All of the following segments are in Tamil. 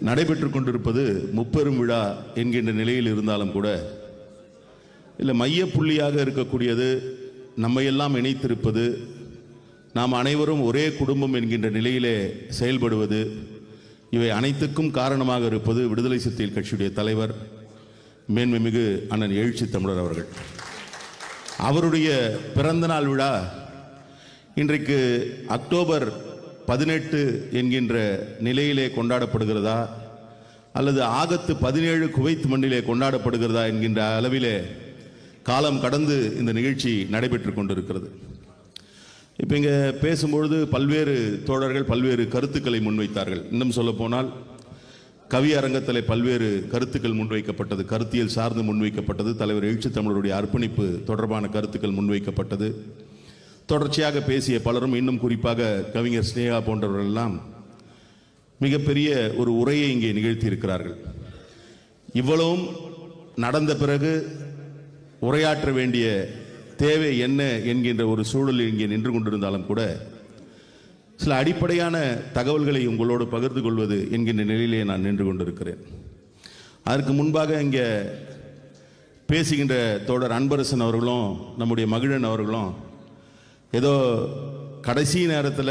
நடைபெற்று கொண்டிருப்பது முப்பெரும் விழா என்கின்ற நிலையில் இருந்தாலும் கூட இல்லை மையப்புள்ளியாக இருக்கக்கூடியது நம்மையெல்லாம் இணைத்திருப்பது நாம் அனைவரும் ஒரே குடும்பம் என்கின்ற நிலையிலே செயல்படுவது இவை அனைத்துக்கும் காரணமாக இருப்பது விடுதலை சிறுத்தைகள் கட்சியுடைய தலைவர் மேன்மைமிகு அண்ணன் எழுச்சி தமிழர் அவர்கள் அவருடைய பிறந்தநாள் விழா இன்றைக்கு அக்டோபர் பதினெட்டு என்கின்ற நிலையிலே கொண்டாடப்படுகிறதா அல்லது ஆகத்து பதினேழு குவைத் மண்ணிலே கொண்டாடப்படுகிறதா என்கின்ற அளவிலே காலம் கடந்து இந்த நிகழ்ச்சி நடைபெற்று கொண்டிருக்கிறது இப்போ இங்கே பேசும்பொழுது பல்வேறு தோழர்கள் பல்வேறு கருத்துக்களை முன்வைத்தார்கள் இன்னும் சொல்லப்போனால் கவி அரங்கத்திலே பல்வேறு கருத்துக்கள் முன்வைக்கப்பட்டது கருத்தியல் சார்ந்து முன்வைக்கப்பட்டது தலைவர் எழுச்சி தமிழருடைய அர்ப்பணிப்பு தொடர்பான கருத்துக்கள் முன்வைக்கப்பட்டது தொடர்ச்சியாக பேசிய பலரும் இன்னும் குறிப்பாக கவிஞர் ஸ்னேகா போன்றவர்கள் எல்லாம் மிகப்பெரிய ஒரு உரையை இங்கே நிகழ்த்தி இருக்கிறார்கள் இவ்வளவும் நடந்த பிறகு உரையாற்ற வேண்டிய தேவை என்ன என்கின்ற ஒரு சூழலில் இங்கே நின்று கொண்டிருந்தாலும் கூட சில அடிப்படையான தகவல்களை உங்களோடு பகிர்ந்து கொள்வது என்கின்ற நிலையிலே நான் நின்று கொண்டிருக்கிறேன் அதற்கு முன்பாக இங்கே பேசுகின்ற தோழர் அன்பரசன் அவர்களும் நம்முடைய மகிழன் அவர்களும் ஏதோ கடைசி நேரத்தில்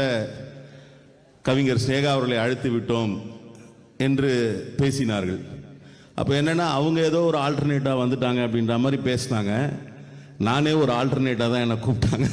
கவிஞர் ஸ்னேகா அவர்களை அழைத்து விட்டோம் என்று பேசினார்கள் அப்போ என்னன்னா அவங்க ஏதோ ஒரு ஆல்டர்னேட்டாக வந்துட்டாங்க அப்படின்ற மாதிரி பேசினாங்க நானே ஒரு ஆல்டர்னேட்டாக தான் என்னை கூப்பிட்டாங்க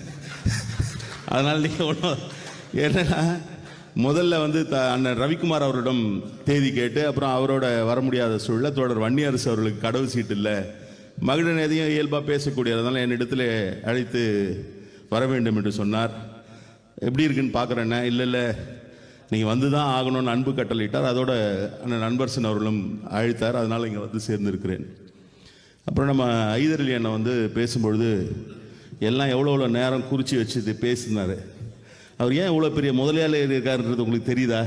அதனால் நீங்கள் ஒன்றும் என்னன்னா முதல்ல வந்து த அண்ணன் ரவிக்குமார் அவரிடம் தேதி கேட்டு அப்புறம் அவரோட வர முடியாத சூழல தோழர் வன்னியரசு அவர்களுக்கு கடவு சீட்டு இல்லை மகிழன் எதையும் இயல்பாக பேசக்கூடியது அதனால் என்னிடத்தில் அழைத்து வர வேண்டும் என்று சொன்னார் எப்படி இருக்குன்னு பார்க்குறேன்னா இல்லை இல்லை நீங்கள் வந்து தான் ஆகணும்னு அன்பு கட்டளையிட்டார் அதோட அண்ணன் நண்பர்சன் அவர்களும் அழைத்தார் அதனால் இங்கே வந்து சேர்ந்திருக்கிறேன் அப்புறம் நம்ம ஐதரலி அண்ணன் வந்து பேசும்பொழுது எல்லாம் எவ்வளோ எவ்வளோ நேரம் குறித்து வச்சு பேசினார் அவர் ஏன் இவ்வளோ பெரிய முதலாளி இருக்காருன்றது உங்களுக்கு தெரியுதா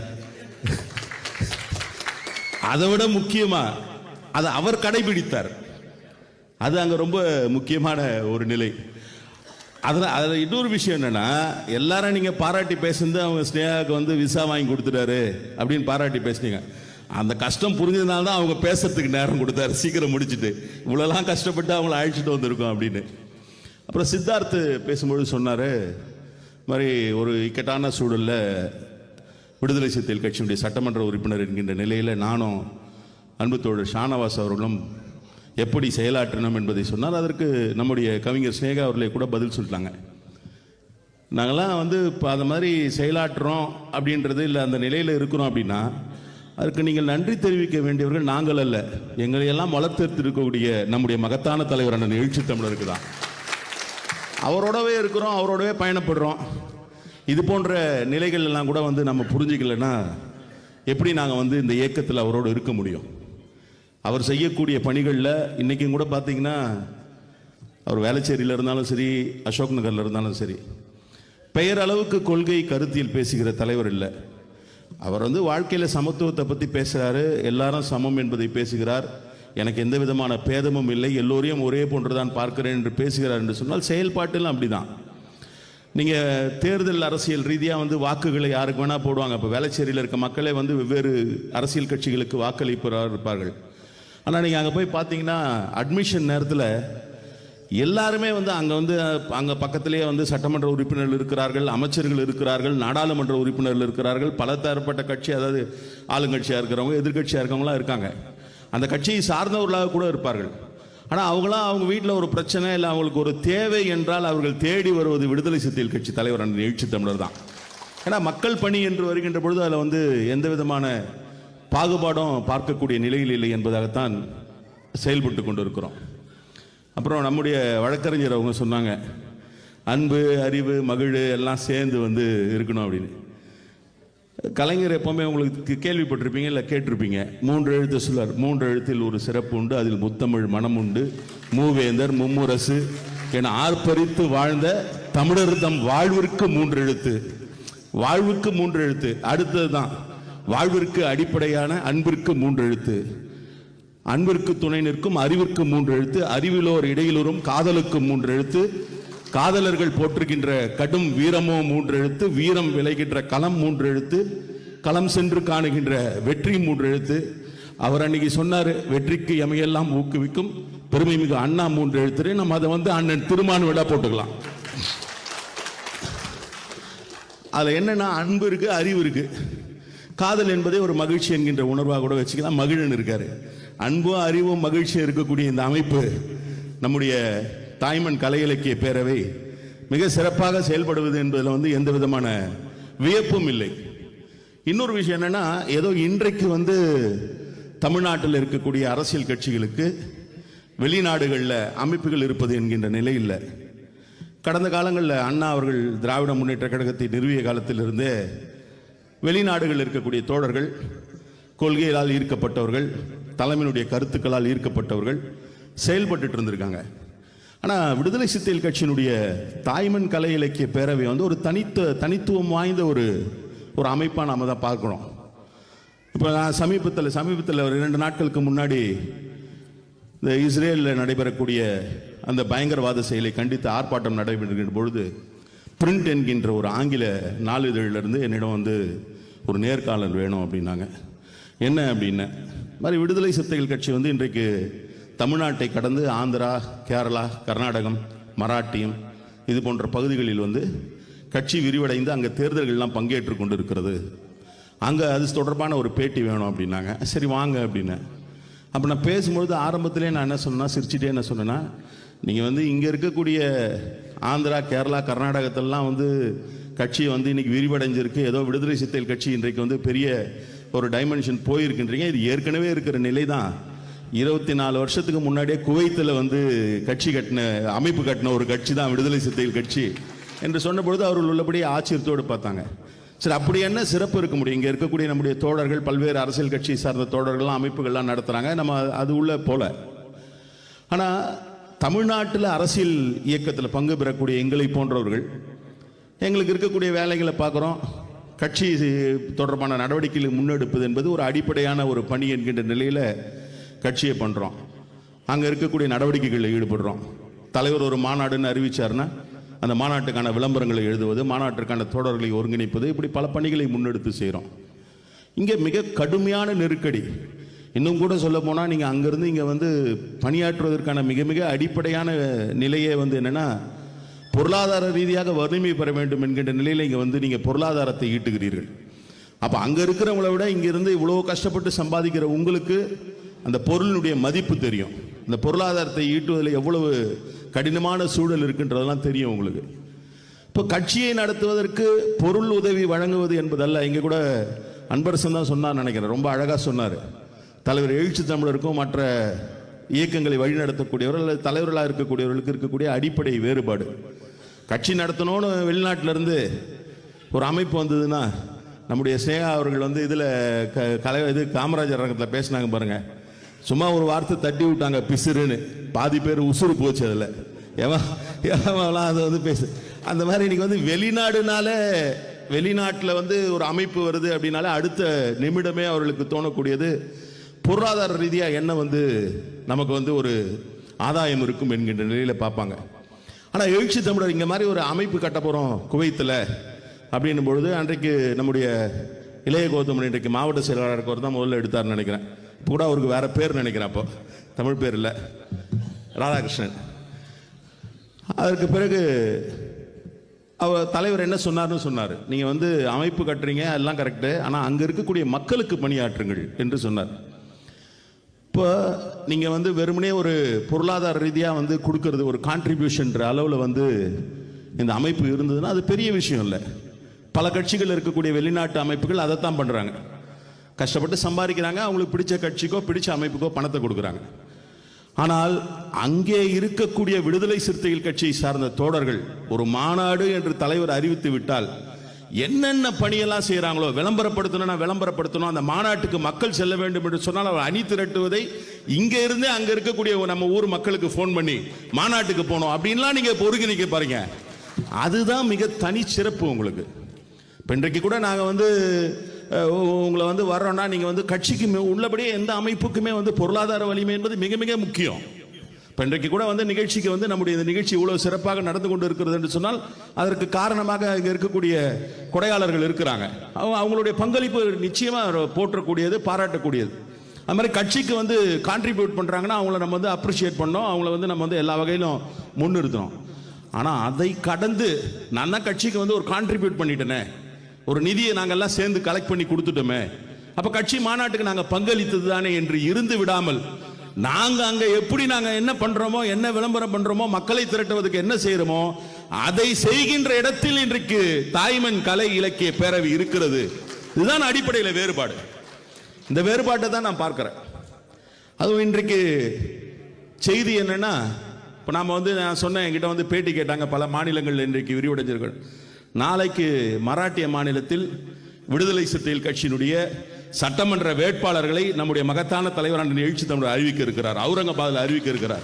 அதை விட முக்கியமா அதை அவர் கடைபிடித்தார் அது அங்கே ரொம்ப முக்கியமான ஒரு நிலை அதில் அதில் இன்னொரு விஷயம் என்னன்னா எல்லாரும் நீங்கள் பாராட்டி பேசுனது அவங்க ஸ்னேகாவுக்கு வந்து விசா வாங்கி கொடுத்துட்டாரு அப்படின்னு பாராட்டி பேசுனீங்க அந்த கஷ்டம் புரிஞ்சதுனால தான் அவங்க பேசுறதுக்கு நேரம் கொடுத்தாரு சீக்கிரம் முடிச்சுட்டு இவ்வளோலாம் கஷ்டப்பட்டு அவங்கள அழைச்சிட்டு வந்திருக்கோம் அப்படின்னு அப்புறம் சித்தார்த்து பேசும்பொழுது சொன்னார் மாதிரி ஒரு இக்கட்டான சூழலில் விடுதலை சிறுத்தைகள் கட்சியினுடைய சட்டமன்ற உறுப்பினர் என்கின்ற நிலையில் நானும் அன்பு தோழர் ஷானவாஸ் அவர்களும் எப்படி செயலாற்றணும் என்பதை சொன்னார் அதற்கு நம்முடைய கவிஞர் ஸ்னேகா அவர்களே கூட பதில் சொல்லிட்டாங்க நாங்கள்லாம் வந்து இப்போ அந்த மாதிரி செயலாற்றுறோம் அப்படின்றது இல்லை அந்த நிலையில் இருக்கிறோம் அப்படின்னா அதுக்கு நீங்கள் நன்றி தெரிவிக்க வேண்டியவர்கள் நாங்கள் அல்ல எங்களை எல்லாம் வளர்த்தெடுத்து இருக்கக்கூடிய நம்முடைய மகத்தான தலைவர் அண்ணன் எழுச்சி தமிழருக்கு தான் அவரோடவே இருக்கிறோம் அவரோடவே பயணப்படுறோம் இது போன்ற நிலைகள் எல்லாம் கூட வந்து நம்ம புரிஞ்சுக்கலைன்னா எப்படி நாங்கள் வந்து இந்த இயக்கத்தில் அவரோடு இருக்க முடியும் அவர் செய்யக்கூடிய பணிகளில் இன்றைக்கும் கூட பார்த்தீங்கன்னா அவர் வேளச்சேரியில் இருந்தாலும் சரி அசோக் நகரில் இருந்தாலும் சரி பெயர் அளவுக்கு கொள்கை கருத்தியல் பேசுகிற தலைவர் இல்லை அவர் வந்து வாழ்க்கையில் சமத்துவத்தை பற்றி பேசுகிறாரு எல்லாரும் சமம் என்பதை பேசுகிறார் எனக்கு எந்த விதமான பேதமும் இல்லை எல்லோரையும் ஒரே போன்றுதான் பார்க்கிறேன் என்று பேசுகிறார் என்று சொன்னால் செயல்பாட்டிலும் அப்படிதான் நீங்கள் தேர்தல் அரசியல் ரீதியாக வந்து வாக்குகளை யாருக்கு வேணால் போடுவாங்க இப்போ வேளச்சேரியில் இருக்க மக்களே வந்து வெவ்வேறு அரசியல் கட்சிகளுக்கு வாக்களிப்பவராக இருப்பார்கள் ஆனால் நீங்கள் அங்கே போய் பார்த்தீங்கன்னா அட்மிஷன் நேரத்தில் எல்லாருமே வந்து அங்கே வந்து அங்கே பக்கத்திலேயே வந்து சட்டமன்ற உறுப்பினர்கள் இருக்கிறார்கள் அமைச்சர்கள் இருக்கிறார்கள் நாடாளுமன்ற உறுப்பினர்கள் இருக்கிறார்கள் பல தரப்பட்ட கட்சி அதாவது ஆளுங்கட்சியாக இருக்கிறவங்க எதிர்க்கட்சியாக இருக்கவங்களாம் இருக்காங்க அந்த கட்சியை சார்ந்தவர்களாக கூட இருப்பார்கள் ஆனால் அவங்களாம் அவங்க வீட்டில் ஒரு பிரச்சனை இல்லை அவங்களுக்கு ஒரு தேவை என்றால் அவர்கள் தேடி வருவது விடுதலை சிறுத்தைகள் கட்சி தலைவர் அண்ணன் எழுச்சி தமிழர் தான் ஏன்னா மக்கள் பணி என்று வருகின்ற பொழுது அதில் வந்து எந்த விதமான பாகுபாடும் பார்க்கக்கூடிய நிலையில் இல்லை என்பதாகத்தான் செயல்பட்டு கொண்டு இருக்கிறோம் அப்புறம் நம்முடைய வழக்கறிஞர் அவங்க சொன்னாங்க அன்பு அறிவு மகிழ் எல்லாம் சேர்ந்து வந்து இருக்கணும் அப்படின்னு கலைஞர் எப்பவுமே உங்களுக்கு கேள்விப்பட்டிருப்பீங்க இல்லை கேட்டிருப்பீங்க மூன்று எழுத்து சொல்லார் மூன்று எழுத்தில் ஒரு சிறப்பு உண்டு அதில் முத்தமிழ் மனம் உண்டு மூவேந்தர் மும்முரசு என ஆர்ப்பரித்து வாழ்ந்த தமிழர் தம் வாழ்விற்கு மூன்று எழுத்து வாழ்வுக்கு மூன்று எழுத்து அடுத்தது தான் வாழ்விற்கு அடிப்படையான அன்பிற்கு மூன்று எழுத்து அன்பிற்கு துணை நிற்கும் அறிவிற்கு மூன்று எழுத்து அறிவிலோர் இடையிலோரும் காதலுக்கு மூன்று எழுத்து காதலர்கள் போற்றுகின்ற கடும் வீரமோ மூன்று எழுத்து வீரம் விளைகின்ற களம் மூன்று எழுத்து களம் சென்று காணுகின்ற வெற்றி மூன்று எழுத்து அவர் அன்னைக்கு சொன்னாரு வெற்றிக்கு எமையெல்லாம் ஊக்குவிக்கும் பெருமை மிகு அண்ணா மூன்று எழுத்து நம்ம அதை வந்து அண்ணன் திருமான் விழா போட்டுக்கலாம் அதுல என்னன்னா அன்பு இருக்கு அறிவு இருக்கு காதல் என்பதே ஒரு மகிழ்ச்சி என்கின்ற உணர்வாக கூட வச்சுக்கலாம் மகிழன் இருக்காரு அன்பும் அறிவும் மகிழ்ச்சியும் இருக்கக்கூடிய இந்த அமைப்பு நம்முடைய தாய்மண் கலை இலக்கிய பேரவை மிக சிறப்பாக செயல்படுவது என்பதில் வந்து எந்த விதமான வியப்பும் இல்லை இன்னொரு விஷயம் என்னன்னா ஏதோ இன்றைக்கு வந்து தமிழ்நாட்டில் இருக்கக்கூடிய அரசியல் கட்சிகளுக்கு வெளிநாடுகளில் அமைப்புகள் இருப்பது என்கின்ற நிலை இல்லை கடந்த காலங்களில் அண்ணா அவர்கள் திராவிட முன்னேற்ற கழகத்தை நிறுவிய காலத்திலிருந்தே வெளிநாடுகளில் இருக்கக்கூடிய தோழர்கள் கொள்கைகளால் ஈர்க்கப்பட்டவர்கள் தலைமையினுடைய கருத்துக்களால் ஈர்க்கப்பட்டவர்கள் செயல்பட்டுட்டு இருந்திருக்காங்க ஆனால் விடுதலை சிறுத்தைகள் கட்சியினுடைய தாய்மண் கலை இலக்கிய பேரவை வந்து ஒரு தனித்த தனித்துவம் வாய்ந்த ஒரு ஒரு அமைப்பாக நாம தான் பார்க்குறோம் இப்போ நான் சமீபத்தில் சமீபத்தில் ஒரு இரண்டு நாட்களுக்கு முன்னாடி இந்த இஸ்ரேலில் நடைபெறக்கூடிய அந்த பயங்கரவாத செயலை கண்டித்து ஆர்ப்பாட்டம் நடைபெறுகின்ற பொழுது பிரிண்ட் என்கின்ற ஒரு ஆங்கில நாளிதழிலிருந்து என்னிடம் வந்து ஒரு நேர்காணல் வேணும் அப்படின்னாங்க என்ன அப்படின்ன மாதிரி விடுதலை சிறுத்தைகள் கட்சி வந்து இன்றைக்கு தமிழ்நாட்டை கடந்து ஆந்திரா கேரளா கர்நாடகம் மராட்டியம் இது போன்ற பகுதிகளில் வந்து கட்சி விரிவடைந்து அங்கே தேர்தல்கள்லாம் பங்கேற்று கொண்டு இருக்கிறது அங்கே அது தொடர்பான ஒரு பேட்டி வேணும் அப்படின்னாங்க சரி வாங்க அப்படின்னேன் அப்போ நான் பேசும்பொழுது ஆரம்பத்திலே நான் என்ன சொன்னேன்னா சிரிச்சிட்டே என்ன சொன்னேன்னா நீங்கள் வந்து இங்கே இருக்கக்கூடிய ஆந்திரா கேரளா கர்நாடகத்திலலாம் வந்து கட்சி வந்து இன்னைக்கு விரிவடைஞ்சிருக்கு ஏதோ விடுதலை சிறுத்தைகள் கட்சி இன்றைக்கு வந்து பெரிய ஒரு டைமென்ஷன் போயிருக்கின்றீங்க இது ஏற்கனவே இருக்கிற நிலை தான் இருபத்தி நாலு வருஷத்துக்கு முன்னாடியே குவைத்தில் வந்து கட்சி கட்டின அமைப்பு கட்டின ஒரு கட்சி தான் விடுதலை சிறுத்தைகள் கட்சி என்று சொன்ன பொழுது அவர்கள் உள்ளபடி ஆச்சரியத்தோடு பார்த்தாங்க சரி அப்படி என்ன சிறப்பு இருக்க முடியும் இங்கே இருக்கக்கூடிய நம்முடைய தோழர்கள் பல்வேறு அரசியல் கட்சி சார்ந்த தோழர்கள்லாம் அமைப்புகள்லாம் நடத்துகிறாங்க நம்ம அது உள்ள போல ஆனால் தமிழ்நாட்டில் அரசியல் இயக்கத்தில் பங்கு பெறக்கூடிய எங்களை போன்றவர்கள் எங்களுக்கு இருக்கக்கூடிய வேலைகளை பார்க்குறோம் கட்சி தொடர்பான நடவடிக்கைகளை முன்னெடுப்பது என்பது ஒரு அடிப்படையான ஒரு பணி என்கின்ற நிலையில் கட்சியை பண்ணுறோம் அங்கே இருக்கக்கூடிய நடவடிக்கைகளில் ஈடுபடுறோம் தலைவர் ஒரு மாநாடுன்னு அறிவிச்சாருன்னா அந்த மாநாட்டுக்கான விளம்பரங்களை எழுதுவது மாநாட்டிற்கான தொடர்களை ஒருங்கிணைப்பது இப்படி பல பணிகளை முன்னெடுத்து செய்கிறோம் இங்கே மிக கடுமையான நெருக்கடி இன்னும் கூட சொல்ல போனால் நீங்கள் அங்கேருந்து இங்கே வந்து பணியாற்றுவதற்கான மிக மிக அடிப்படையான நிலையே வந்து என்னென்னா பொருளாதார ரீதியாக வறுமை பெற வேண்டும் என்கின்ற நிலையில் இங்கே வந்து நீங்கள் பொருளாதாரத்தை ஈட்டுகிறீர்கள் அப்போ அங்கே இருக்கிறவங்கள விட இங்கிருந்து இவ்வளோ கஷ்டப்பட்டு சம்பாதிக்கிற உங்களுக்கு அந்த பொருளினுடைய மதிப்பு தெரியும் இந்த பொருளாதாரத்தை ஈட்டுவதில் எவ்வளவு கடினமான சூழல் இருக்குன்றதெல்லாம் தெரியும் உங்களுக்கு இப்போ கட்சியை நடத்துவதற்கு பொருள் உதவி வழங்குவது என்பதல்ல இங்கே கூட அன்பரசன் தான் சொன்னார் நினைக்கிறேன் ரொம்ப அழகாக சொன்னார் தலைவர் எழுச்சி தமிழருக்கும் மற்ற இயக்கங்களை வழிநடத்தக்கூடியவர்கள் அல்லது தலைவர்களாக இருக்கக்கூடியவர்களுக்கு இருக்கக்கூடிய அடிப்படை வேறுபாடு கட்சி நடத்தணும்னு வெளிநாட்டுல இருந்து ஒரு அமைப்பு வந்ததுன்னா நம்முடைய ஸ்னேகா அவர்கள் வந்து இதில் க கலை இது காமராஜர் அரங்கத்தில் பேசினாங்க பாருங்க சும்மா ஒரு வார்த்தை தட்டி விட்டாங்க பிசுறுன்னு பாதி பேர் உசுறு போச்சு அதில் எவன் எவன்லாம் அதை வந்து பேசு அந்த மாதிரி இன்னைக்கு வந்து வெளிநாடுனால வெளிநாட்டில் வந்து ஒரு அமைப்பு வருது அப்படின்னாலே அடுத்த நிமிடமே அவர்களுக்கு தோணக்கூடியது பொருளாதார ரீதியாக என்ன வந்து நமக்கு வந்து ஒரு ஆதாயம் இருக்கும் என்கின்ற நிலையில் பார்ப்பாங்க ஆனால் எழுச்சி தமிழர் இங்கே மாதிரி ஒரு அமைப்பு கட்ட போகிறோம் குவைத்தில் அப்படின்னும் பொழுது அன்றைக்கு நம்முடைய இளைய கௌதமன் இன்றைக்கு மாவட்ட செயலாளர் இருக்கவர் தான் முதல்ல எடுத்தார்னு நினைக்கிறேன் இப்போ கூட அவருக்கு வேற பேர் நினைக்கிறேன் அப்போ தமிழ் பேர் இல்லை ராதாகிருஷ்ணன் அதற்கு பிறகு அவர் தலைவர் என்ன சொன்னார்னு சொன்னார் நீங்கள் வந்து அமைப்பு கட்டுறீங்க எல்லாம் கரெக்டு ஆனால் அங்கே இருக்கக்கூடிய மக்களுக்கு பணியாற்றுங்கள் என்று சொன்னார் இப்போ நீங்கள் வந்து வெறுமனே ஒரு பொருளாதார ரீதியாக வந்து கொடுக்கறது ஒரு கான்ட்ரிபியூஷன்ற அளவில் வந்து இந்த அமைப்பு இருந்ததுன்னா அது பெரிய விஷயம் இல்லை பல கட்சிகள் இருக்கக்கூடிய வெளிநாட்டு அமைப்புகள் அதைத்தான் பண்ணுறாங்க கஷ்டப்பட்டு சம்பாதிக்கிறாங்க அவங்களுக்கு பிடிச்ச கட்சிக்கோ பிடிச்ச அமைப்புக்கோ பணத்தை கொடுக்குறாங்க ஆனால் அங்கே இருக்கக்கூடிய விடுதலை சிறுத்தைகள் கட்சியை சார்ந்த தோழர்கள் ஒரு மாநாடு என்று தலைவர் அறிவித்து விட்டால் என்னென்ன பணியெல்லாம் செய்கிறாங்களோ விளம்பரப்படுத்தணும்னா விளம்பரப்படுத்தணும் அந்த மாநாட்டுக்கு மக்கள் செல்ல வேண்டும் என்று சொன்னால் அவர் அணி திரட்டுவதை இங்கே இருந்தே அங்கே இருக்கக்கூடிய நம்ம ஊர் மக்களுக்கு ஃபோன் பண்ணி மாநாட்டுக்கு போகணும் அப்படின்லாம் நீங்கள் ஒருங்கிணைக்க பாருங்க அதுதான் மிக தனி சிறப்பு உங்களுக்கு இப்போ இன்றைக்கு கூட நாங்கள் வந்து அஹ், உ- உங்களை வந்து வர்றோம்னா நீங்கள் வந்து கட்சிக்கு மி- உள்ளபடியே எந்த அமைப்புக்குமே வந்து பொருளாதார வலிமை என்பது மிக மிக முக்கியம் இப்போ இன்றைக்கு கூட வந்து நிகழ்ச்சிக்கு வந்து நம்முடைய இந்த நிகழ்ச்சி இவ்வளவு சிறப்பாக நடந்து கொண்டு இருக்கிறது என்று சொன்னால் அதற்கு காரணமாக இங்கே இருக்கக்கூடிய கொடையாளர்கள் இருக்கிறாங்க அவங்க அவங்களுடைய பங்களிப்பு நிச்சயமா போற்றக்கூடியது பாராட்டக்கூடியது அது மாதிரி கட்சிக்கு வந்து கான்ட்ரிபியூட் பண்றாங்கன்னா அவங்கள நம்ம வந்து அப்ரிஷியேட் பண்ணோம் அவங்கள வந்து நம்ம வந்து எல்லா வகையிலும் முன்னிறுத்தணும் ஆனா அதை கடந்து நான் தான் கட்சிக்கு வந்து ஒரு கான்ட்ரிபியூட் பண்ணிட்டேனே ஒரு நிதியை நாங்கெல்லாம் சேர்ந்து கலெக்ட் பண்ணி கொடுத்துட்டோமே அப்ப கட்சி மாநாட்டுக்கு நாங்க பங்களித்தது தானே என்று இருந்து விடாமல் நாங்க அங்க எப்படி நாங்க என்ன பண்றோமோ என்ன விளம்பரம் பண்றோமோ மக்களை திரட்டுவதற்கு என்ன செய்யறோமோ அதை செய்கின்ற இடத்தில் இன்றைக்கு தாய்மன் கலை இலக்கிய பேரவை இருக்கிறது இதுதான் அடிப்படையில் வேறுபாடு இந்த வேறுபாட்டை தான் நான் பார்க்கிறேன் அதுவும் இன்றைக்கு செய்தி என்னன்னா இப்போ நாம வந்து நான் சொன்னேன் என்கிட்ட வந்து பேட்டி கேட்டாங்க பல மாநிலங்கள் இன்றைக்கு விரிவடைஞ்சிருக்கு நாளைக்கு மராட்டிய மாநிலத்தில் விடுதலை சிறுத்தைகள் கட்சியினுடைய சட்டமன்ற வேட்பாளர்களை நம்முடைய மகத்தான தலைவரான எழுச்சி தமிழர் அறிவிக்க இருக்கிறார் அவுரங்காபாத்தில் அறிவிக்க இருக்கிறார்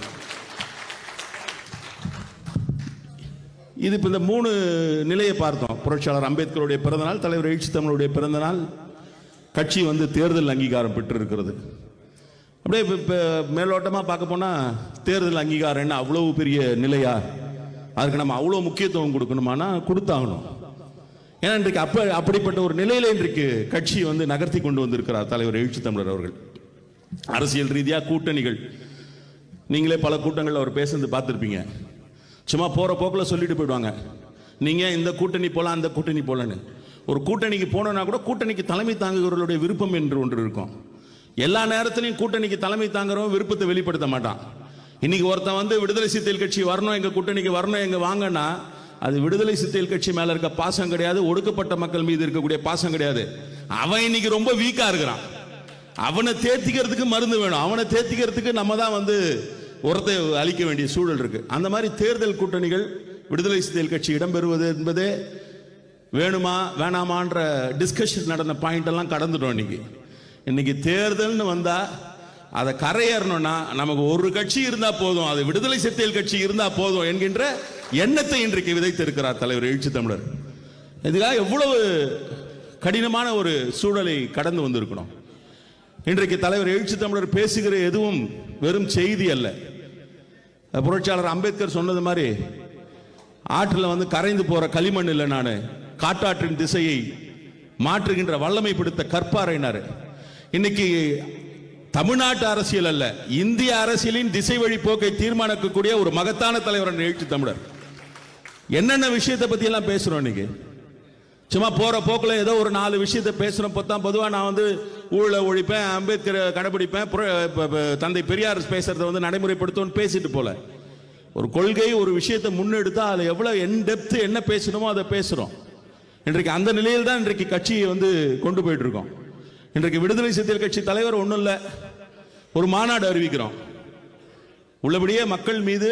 இது இப்போ இந்த மூணு நிலையை பார்த்தோம் புரட்சியாளர் அம்பேத்கருடைய பிறந்தநாள் தலைவர் எழுச்சி தமிழுடைய பிறந்தநாள் கட்சி வந்து தேர்தல் அங்கீகாரம் பெற்றிருக்கிறது அப்படியே இப்போ இப்போ மேலோட்டமாக பார்க்க போனால் தேர்தல் அங்கீகாரம் என்ன அவ்வளவு பெரிய நிலையா அதுக்கு நம்ம அவ்வளோ முக்கியத்துவம் கொடுக்கணுமானா கொடுத்தாகணும் ஏன்னா இன்றைக்கு அப்ப அப்படிப்பட்ட ஒரு நிலையில இன்றைக்கு கட்சி வந்து நகர்த்தி கொண்டு வந்திருக்கிறார் தலைவர் எழுச்சி தமிழர் அவர்கள் அரசியல் ரீதியாக கூட்டணிகள் நீங்களே பல கூட்டங்களில் அவர் பேசுறது பார்த்துருப்பீங்க சும்மா போகிற போக்கில் சொல்லிட்டு போயிடுவாங்க நீங்கள் இந்த கூட்டணி போகலாம் அந்த கூட்டணி போகலன்னு ஒரு கூட்டணிக்கு போனோன்னா கூட கூட்டணிக்கு தலைமை தாங்குகிறவர்களுடைய விருப்பம் என்று ஒன்று இருக்கும் எல்லா நேரத்திலையும் கூட்டணிக்கு தலைமை தாங்குறவன் விருப்பத்தை வெளிப்படுத்த மாட்டான் இன்னைக்கு ஒருத்தன் வந்து விடுதலை சிறுத்தைகள் கட்சி வரணும் எங்க கூட்டணிக்கு வரணும் எங்க வாங்கன்னா அது விடுதலை சிறுத்தைகள் கட்சி மேல இருக்க பாசம் கிடையாது ஒடுக்கப்பட்ட மக்கள் மீது இருக்கக்கூடிய பாசம் கிடையாது அவன் இன்னைக்கு ரொம்ப வீக்கா இருக்கிறான் அவனை தேர்த்திக்கிறதுக்கு மருந்து வேணும் அவனை தேர்த்திக்கிறதுக்கு நம்ம தான் வந்து உரத்தை அளிக்க வேண்டிய சூழல் இருக்கு அந்த மாதிரி தேர்தல் கூட்டணிகள் விடுதலை சிறுத்தைகள் கட்சி இடம்பெறுவது என்பதே வேணுமா வேணாமான்ற டிஸ்கஷன் நடந்த பாயிண்ட் எல்லாம் கடந்துட்டோம் இன்னைக்கு இன்னைக்கு தேர்தல்னு வந்தா அதை கரையேறணும்னா நமக்கு ஒரு கட்சி இருந்தா போதும் அது விடுதலை சிறுத்தைகள் கட்சி இருந்தா போதும் என்கின்ற எண்ணத்தை இன்றைக்கு விதைத்திருக்கிறார் தலைவர் எழுச்சி தமிழர் இதுக்காக எவ்வளவு கடினமான ஒரு சூழலை கடந்து வந்திருக்கணும் இன்றைக்கு தலைவர் எழுச்சி தமிழர் பேசுகிற எதுவும் வெறும் செய்தி அல்ல புரட்சியாளர் அம்பேத்கர் சொன்னது மாதிரி ஆற்றில் வந்து கரைந்து போற களிமண் இல்லை நான் காட்டாற்றின் திசையை மாற்றுகின்ற வல்லமை பிடித்த கற்பாறைனாரு இன்னைக்கு தமிழ்நாட்டு அரசியல் அல்ல இந்திய அரசியலின் திசை வழி போக்கை தீர்மானிக்கக்கூடிய ஒரு மகத்தான தலைவர் எழுச்சி தமிழர் என்னென்ன விஷயத்தை பத்தி எல்லாம் பேசுறோம் இன்னைக்கு சும்மா போற போக்குல ஏதோ ஒரு நாலு விஷயத்தை பேசுறோம் பார்த்தா பொதுவா நான் வந்து ஊழலை ஒழிப்பேன் அம்பேத்கரை கடைபிடிப்பேன் புர- ப- ப- தந்தை பெரியார் பேசுறத வந்து நடைமுறைப்படுத்துவோம்னு பேசிட்டு போல ஒரு கொள்கை ஒரு விஷயத்தை முன்னெடுத்தா அதுல எவ்வளவு என் டெப்த் என்ன பேசணுமோ அதை பேசுறோம் இன்றைக்கு அந்த நிலையில் தான் இன்றைக்கு கட்சியை வந்து கொண்டு போயிட்டு இருக்கோம் இன்றைக்கு விடுதலை சிறுத்தைகள் கட்சி தலைவர் ஒன்றும் இல்லை ஒரு மாநாடு அறிவிக்கிறோம் உள்ளபடியே மக்கள் மீது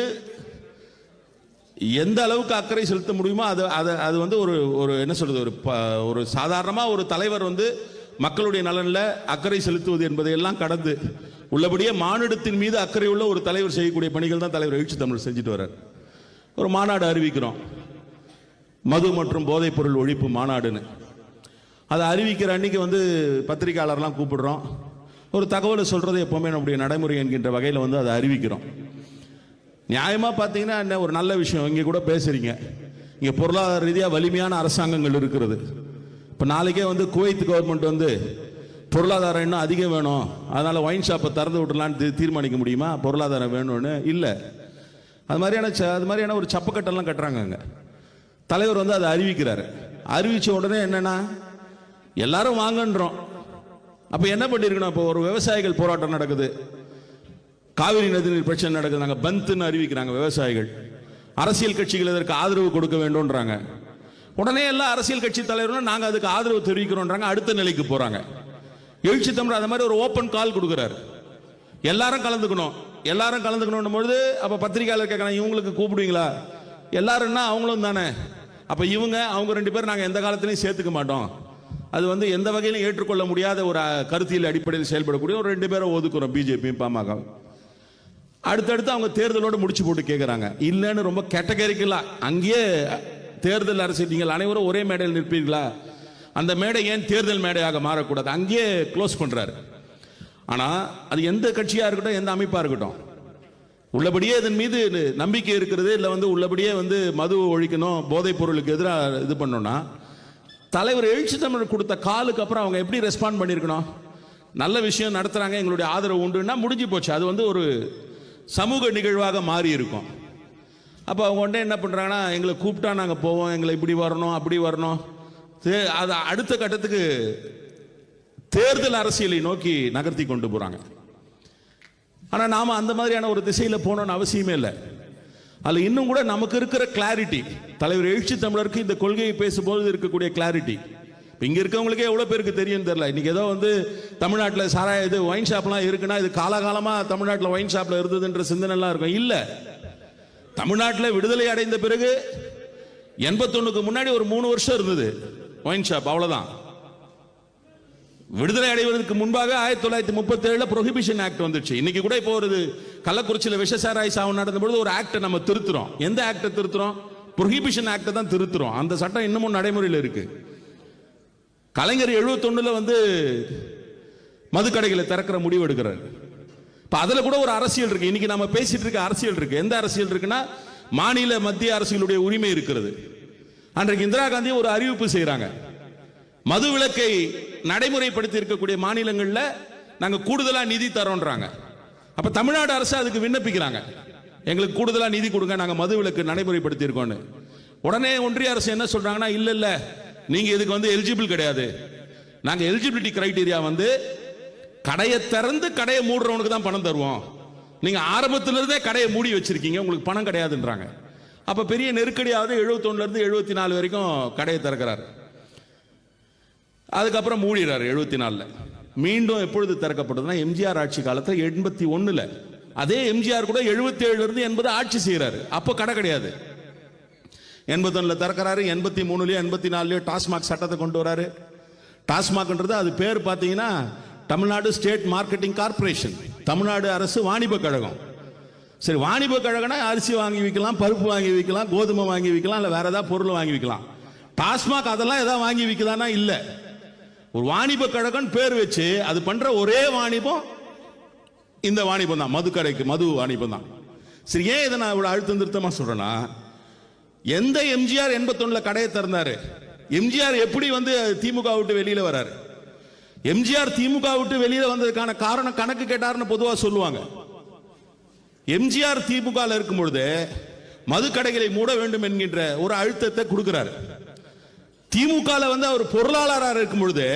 எந்த அளவுக்கு அக்கறை செலுத்த முடியுமோ அது அது அது வந்து ஒரு ஒரு என்ன சொல்றது ஒரு ப- ஒரு சாதாரணமாக ஒரு தலைவர் வந்து மக்களுடைய நலனில் அக்கறை செலுத்துவது என்பதை எல்லாம் கடந்து உள்ளபடியே மானிடத்தின் மீது அக்கறை உள்ள ஒரு தலைவர் செய்யக்கூடிய பணிகள் தான் தலைவர் எழுச்சி தமிழ் செஞ்சுட்டு வர்றார் ஒரு மாநாடு அறிவிக்கிறோம் மது மற்றும் போதைப் பொருள் ஒழிப்பு மாநாடுன்னு அதை அறிவிக்கிற அன்னைக்கு வந்து பத்திரிக்கையாளர்லாம் கூப்பிடுறோம் ஒரு தகவலை சொல்றது எப்பவுமே நம்முடைய நடைமுறை என்கின்ற வகையில் வந்து அதை அறிவிக்கிறோம் நியாயமா பார்த்தீங்கன்னா என்ன ஒரு நல்ல விஷயம் இங்கே கூட பேசுறீங்க இங்கே பொருளாதார ரீதியாக வலிமையான அரசாங்கங்கள் இருக்கிறது இப்போ நாளைக்கே வந்து குவைத் கவர்மெண்ட் வந்து பொருளாதாரம் இன்னும் அதிகம் வேணும் அதனால ஒயின் ஷாப்பை திறந்து விடலான்னு தீ- தீர்மானிக்க முடியுமா பொருளாதாரம் வேணும்னு இல்லை அது மாதிரியான ச- அது மாதிரியான ஒரு சப்பக்கட்டெல்லாம் கட்டுறாங்க அங்க தலைவர் வந்து அதை அறிவிக்கிறாரு அறிவிச்ச உடனே என்னன்னா எல்லாரும் வாங்கன்றோம் அப்ப என்ன பண்ணிருக்கணும் இப்போ ஒரு விவசாயிகள் போராட்டம் நடக்குது காவிரி நதிநீர் பிரச்சனை நடக்குது நாங்க பந்த்னு அறிவிக்கிறாங்க விவசாயிகள் அரசியல் கட்சிகள் இதற்கு ஆதரவு கொடுக்க வேண்டும்ன்றாங்க உடனே எல்லா அரசியல் கட்சி தலைவர்களும் நாங்க அதுக்கு ஆதரவு தெரிவிக்கிறோம்ன்றாங்க அடுத்த நிலைக்கு போறாங்க எழுச்சி தமிழ் அந்த மாதிரி ஒரு ஓப்பன் கால் கொடுக்குறாரு எல்லாரும் கலந்துக்கணும் எல்லாரும் கலந்துக்கணும் பொழுது அப்ப பத்திரிகையாளர் கேட்கலாம் இவங்களுக்கு கூப்பிடுவீங்களா எல்லாரும்னா அவங்களும் தானே அப்ப இவங்க அவங்க ரெண்டு பேரும் நாங்க எந்த காலத்திலையும் சேர்த்துக்க மாட்டோம் அது வந்து எந்த வகையிலும் ஏற்றுக்கொள்ள முடியாத ஒரு அஹ், கருத்தியல் அடிப்படையில் செயல்படக்கூடிய ஒரு ரெண்டு பேரை ஒதுக்குறோம் பிஜேபியும் பாமக அடுத்தடுத்து அவங்க தேர்தலோட முடிச்சு போட்டு கேட்குறாங்க இல்லைன்னு ரொம்ப கேட்டகரிக்கலா அங்கேயே தேர்தல் அரசியல் நீங்கள் அனைவரும் ஒரே மேடையில் நிற்பீர்களா அந்த மேடை ஏன் தேர்தல் மேடையாக மாறக்கூடாது அங்கேயே க்ளோஸ் பண்றாரு ஆனா அது எந்த கட்சியா இருக்கட்டும் எந்த அமைப்பா இருக்கட்டும் உள்ளபடியே இதன் மீது நம்பிக்கை இருக்கிறது இல்லை வந்து உள்ளபடியே வந்து மது ஒழிக்கணும் போதைப் பொருளுக்கு எதிராக இது பண்ணோம்னா தலைவர் எழுச்சி தமிழர் கொடுத்த காலுக்கு அப்புறம் அவங்க எப்படி ரெஸ்பாண்ட் பண்ணியிருக்கணும் நல்ல விஷயம் நடத்துறாங்க எங்களுடைய ஆதரவு உண்டுன்னா முடிஞ்சு போச்சு அது வந்து ஒரு சமூக நிகழ்வாக மாறி இருக்கும் அப்போ அவங்க உடனே என்ன பண்ணுறாங்கன்னா எங்களை கூப்பிட்டா நாங்கள் போவோம் எங்களை இப்படி வரணும் அப்படி வரணும் தே- அது அடுத்த கட்டத்துக்கு தேர்தல் அரசியலை நோக்கி நகர்த்தி கொண்டு போகிறாங்க ஆனால் நாம் அந்த மாதிரியான ஒரு திசையில் போகணும்னு அவசியமே இல்லை அதில் இன்னும் கூட நமக்கு இருக்கிற கிளாரிட்டி தலைவர் எழுச்சி தமிழருக்கு இந்த கொள்கையை பேசும்போது இருக்கக்கூடிய கிளாரிட்டி இப்போ இங்கே இருக்கவங்களுக்கே எவ்வளோ பேருக்கு தெரியும்னு தெரியல இன்னைக்கு ஏதோ வந்து தமிழ்நாட்டில் சாராய இது ஒயின் ஷாப்லாம் இருக்குன்னா இது காலகாலமாக தமிழ்நாட்டில் ஒயின் ஷாப்பில் இருந்ததுன்ற சிந்தனைலாம் இருக்கும் இல்லை தமிழ்நாட்டில் விடுதலை அடைந்த பிறகு எண்பத்தொன்னுக்கு முன்னாடி ஒரு மூணு வருஷம் இருந்தது ஒயின் ஷாப் அவ்வளவுதான் விடுதலை அடைவதற்கு முன்பாக ஆயிரத்தி தொள்ளாயிரத்தி முப்பத்தி ஏழுல ப்ரொஹிபிஷன் ஆக்ட் வந்துச்சு இன்னைக்கு கூட இப்போ ஒரு கள்ளக்குறிச்சியில் விஷசாராய் சாவு நடந்த பொழுது ஒரு ஆக்டை நம்ம திருத்துறோம் எந்த ஆக்டை திருத்துறோம் ப்ரொஹிபிஷன் ஆக்டை தான் திருத்துறோம் அந்த சட்டம் இன்னமும் நடைமுறையில் இருக்கு கலைஞர் 71 வந்து மதுக்கடைகளை திறக்கிற முடிவு எடுக்கிறார் இப்ப அதுல கூட ஒரு அரசியல் இருக்கு இன்னைக்கு நம்ம பேசிட்டு இருக்க அரசியல் இருக்கு எந்த அரசியல் இருக்குன்னா மாநில மத்திய அரசுகளுடைய உரிமை இருக்கிறது அன்றைக்கு இந்திரா காந்தி ஒரு அறிவிப்பு செய்றாங்க மது விலக்கை நடைமுறைப்படுத்தி இருக்கக்கூடிய மாநிலங்கள்ல நாங்க கூடுதலா நிதி தரோன்றாங்க அப்ப தமிழ்நாடு அரசு அதுக்கு விண்ணப்பிக்கிறாங்க எங்களுக்கு கூடுதலா நிதி கொடுங்க நாங்க மது விலக்கு நடைமுறைப்படுத்தி இருக்கோம்னு உடனே ஒன்றிய அரசு என்ன சொல்றாங்கன்னா இல்ல இல்ல நீங்க இதுக்கு வந்து எலிஜிபிள் கிடையாது நாங்க எலிஜிபிலிட்டி கிரைட்டீரியா வந்து கடையை திறந்து கடையை மூடுறவனுக்கு தான் பணம் தருவோம் நீங்க ஆரம்பத்துல இருந்தே கடையை மூடி வச்சிருக்கீங்க உங்களுக்கு பணம் கிடையாதுன்றாங்க அப்ப பெரிய நெருக்கடியாவது 71 இருந்து எழுபத்தி நாலு வரைக்கும் கடையை திறக்கிறாரு அதுக்கப்புறம் மூடிறாரு எழுபத்தி நாலில் மீண்டும் எப்பொழுது திறக்கப்படுதுன்னா எம்ஜிஆர் ஆட்சி காலத்தில் எண்பத்தி ஒண்ணுல அதே எம்ஜிஆர் கூட 77 இருந்து எண்பது ஆட்சி செய்கிறாரு அப்போ கடை கிடையாது எண்பத்தொன்னுல திறக்கிறாரு எண்பத்தி மூணுலயோ எண்பத்தி நாலுலயோ டாஸ்மாக் சட்டத்தை கொண்டு வராரு டாஸ்மாக்ன்றது அது பேர் பார்த்தீங்கன்னா Tamil Nadu state marketing corporation Tamil Nadu அரசு வாணிப கழகம் சரி வாணிப கழகம்னா அரிசி வாங்கி விற்கலாம் பருப்பு வாங்கி விற்கலாம் கோதுமை வாங்கி விற்கலாம் இல்லை வேற ஏதாவது பொருள் வாங்கி விற்கலாம் டாஸ்மாக் அதெல்லாம் ஏதாவது வாங்கி விற்குதானா இல்லை ஒரு வாணிப கழகம் பேர் வச்சு அது பண்ற ஒரே வாணிபம் இந்த வாணிபம் தான் மது கடைக்கு மது வாணிபம் தான் சரி ஏன் இதை நான் இவ்வளவு அழுத்தம் திருத்தமா சொல்றேன்னா எந்த எம்ஜிஆர் எண்பத்தொன்னுல கடையை திறந்தாரு எம்ஜிஆர் எப்படி வந்து திமுக விட்டு வெளியில வராரு எம்ஜிஆர் திமுக விட்டு வெளியில வந்ததுக்கான காரணம் கணக்கு கேட்டாருன்னு பொதுவா சொல்லுவாங்க எம்ஜிஆர் திமுக இருக்கும் பொழுது மது கடைகளை மூட வேண்டும் என்கின்ற ஒரு அழுத்தத்தை கொடுக்கிறார் திமுக வந்து அவர் பொருளாளராக இருக்கும் பொழுது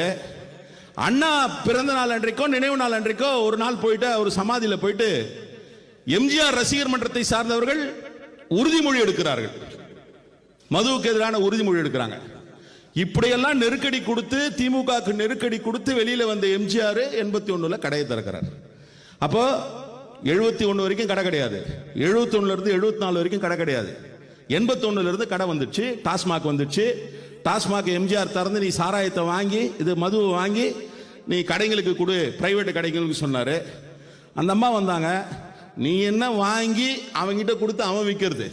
அண்ணா பிறந்த நாள் அன்றைக்கோ நினைவு நாள் அன்றைக்கோ ஒரு நாள் போயிட்டு ஒரு சமாதியில போயிட்டு எம்ஜிஆர் ரசிகர் மன்றத்தை சார்ந்தவர்கள் உறுதிமொழி எடுக்கிறார்கள் மதுவுக்கு எதிரான உறுதிமொழி எடுக்கிறாங்க இப்படியெல்லாம் நெருக்கடி கொடுத்து திமுகவுக்கு நெருக்கடி கொடுத்து வெளியில வந்த எம்ஜிஆர் எண்பத்தி ஒண்ணுல கடையை திறக்கிறார் அப்போ எழுபத்தி ஒண்ணு வரைக்கும் கடை கிடையாது எழுபத்தி ஒண்ணுல இருந்து எழுபத்தி நாலு வரைக்கும் கடை கிடையாது எண்பத்தி ஒண்ணுல இருந்து கடை வந்துச்சு டாஸ்மாக் வந்துச்சு டாஸ்மாக் எம்ஜிஆர் திறந்து நீ சாராயத்தை வாங்கி இது மதுவை வாங்கி நீ கடைங்களுக்கு கொடு பிரைவேட் கடைங்களுக்கு சொன்னாரு அந்த அம்மா வந்தாங்க நீ என்ன வாங்கி அவங்கிட்ட கொடுத்து அவன் விற்கிறது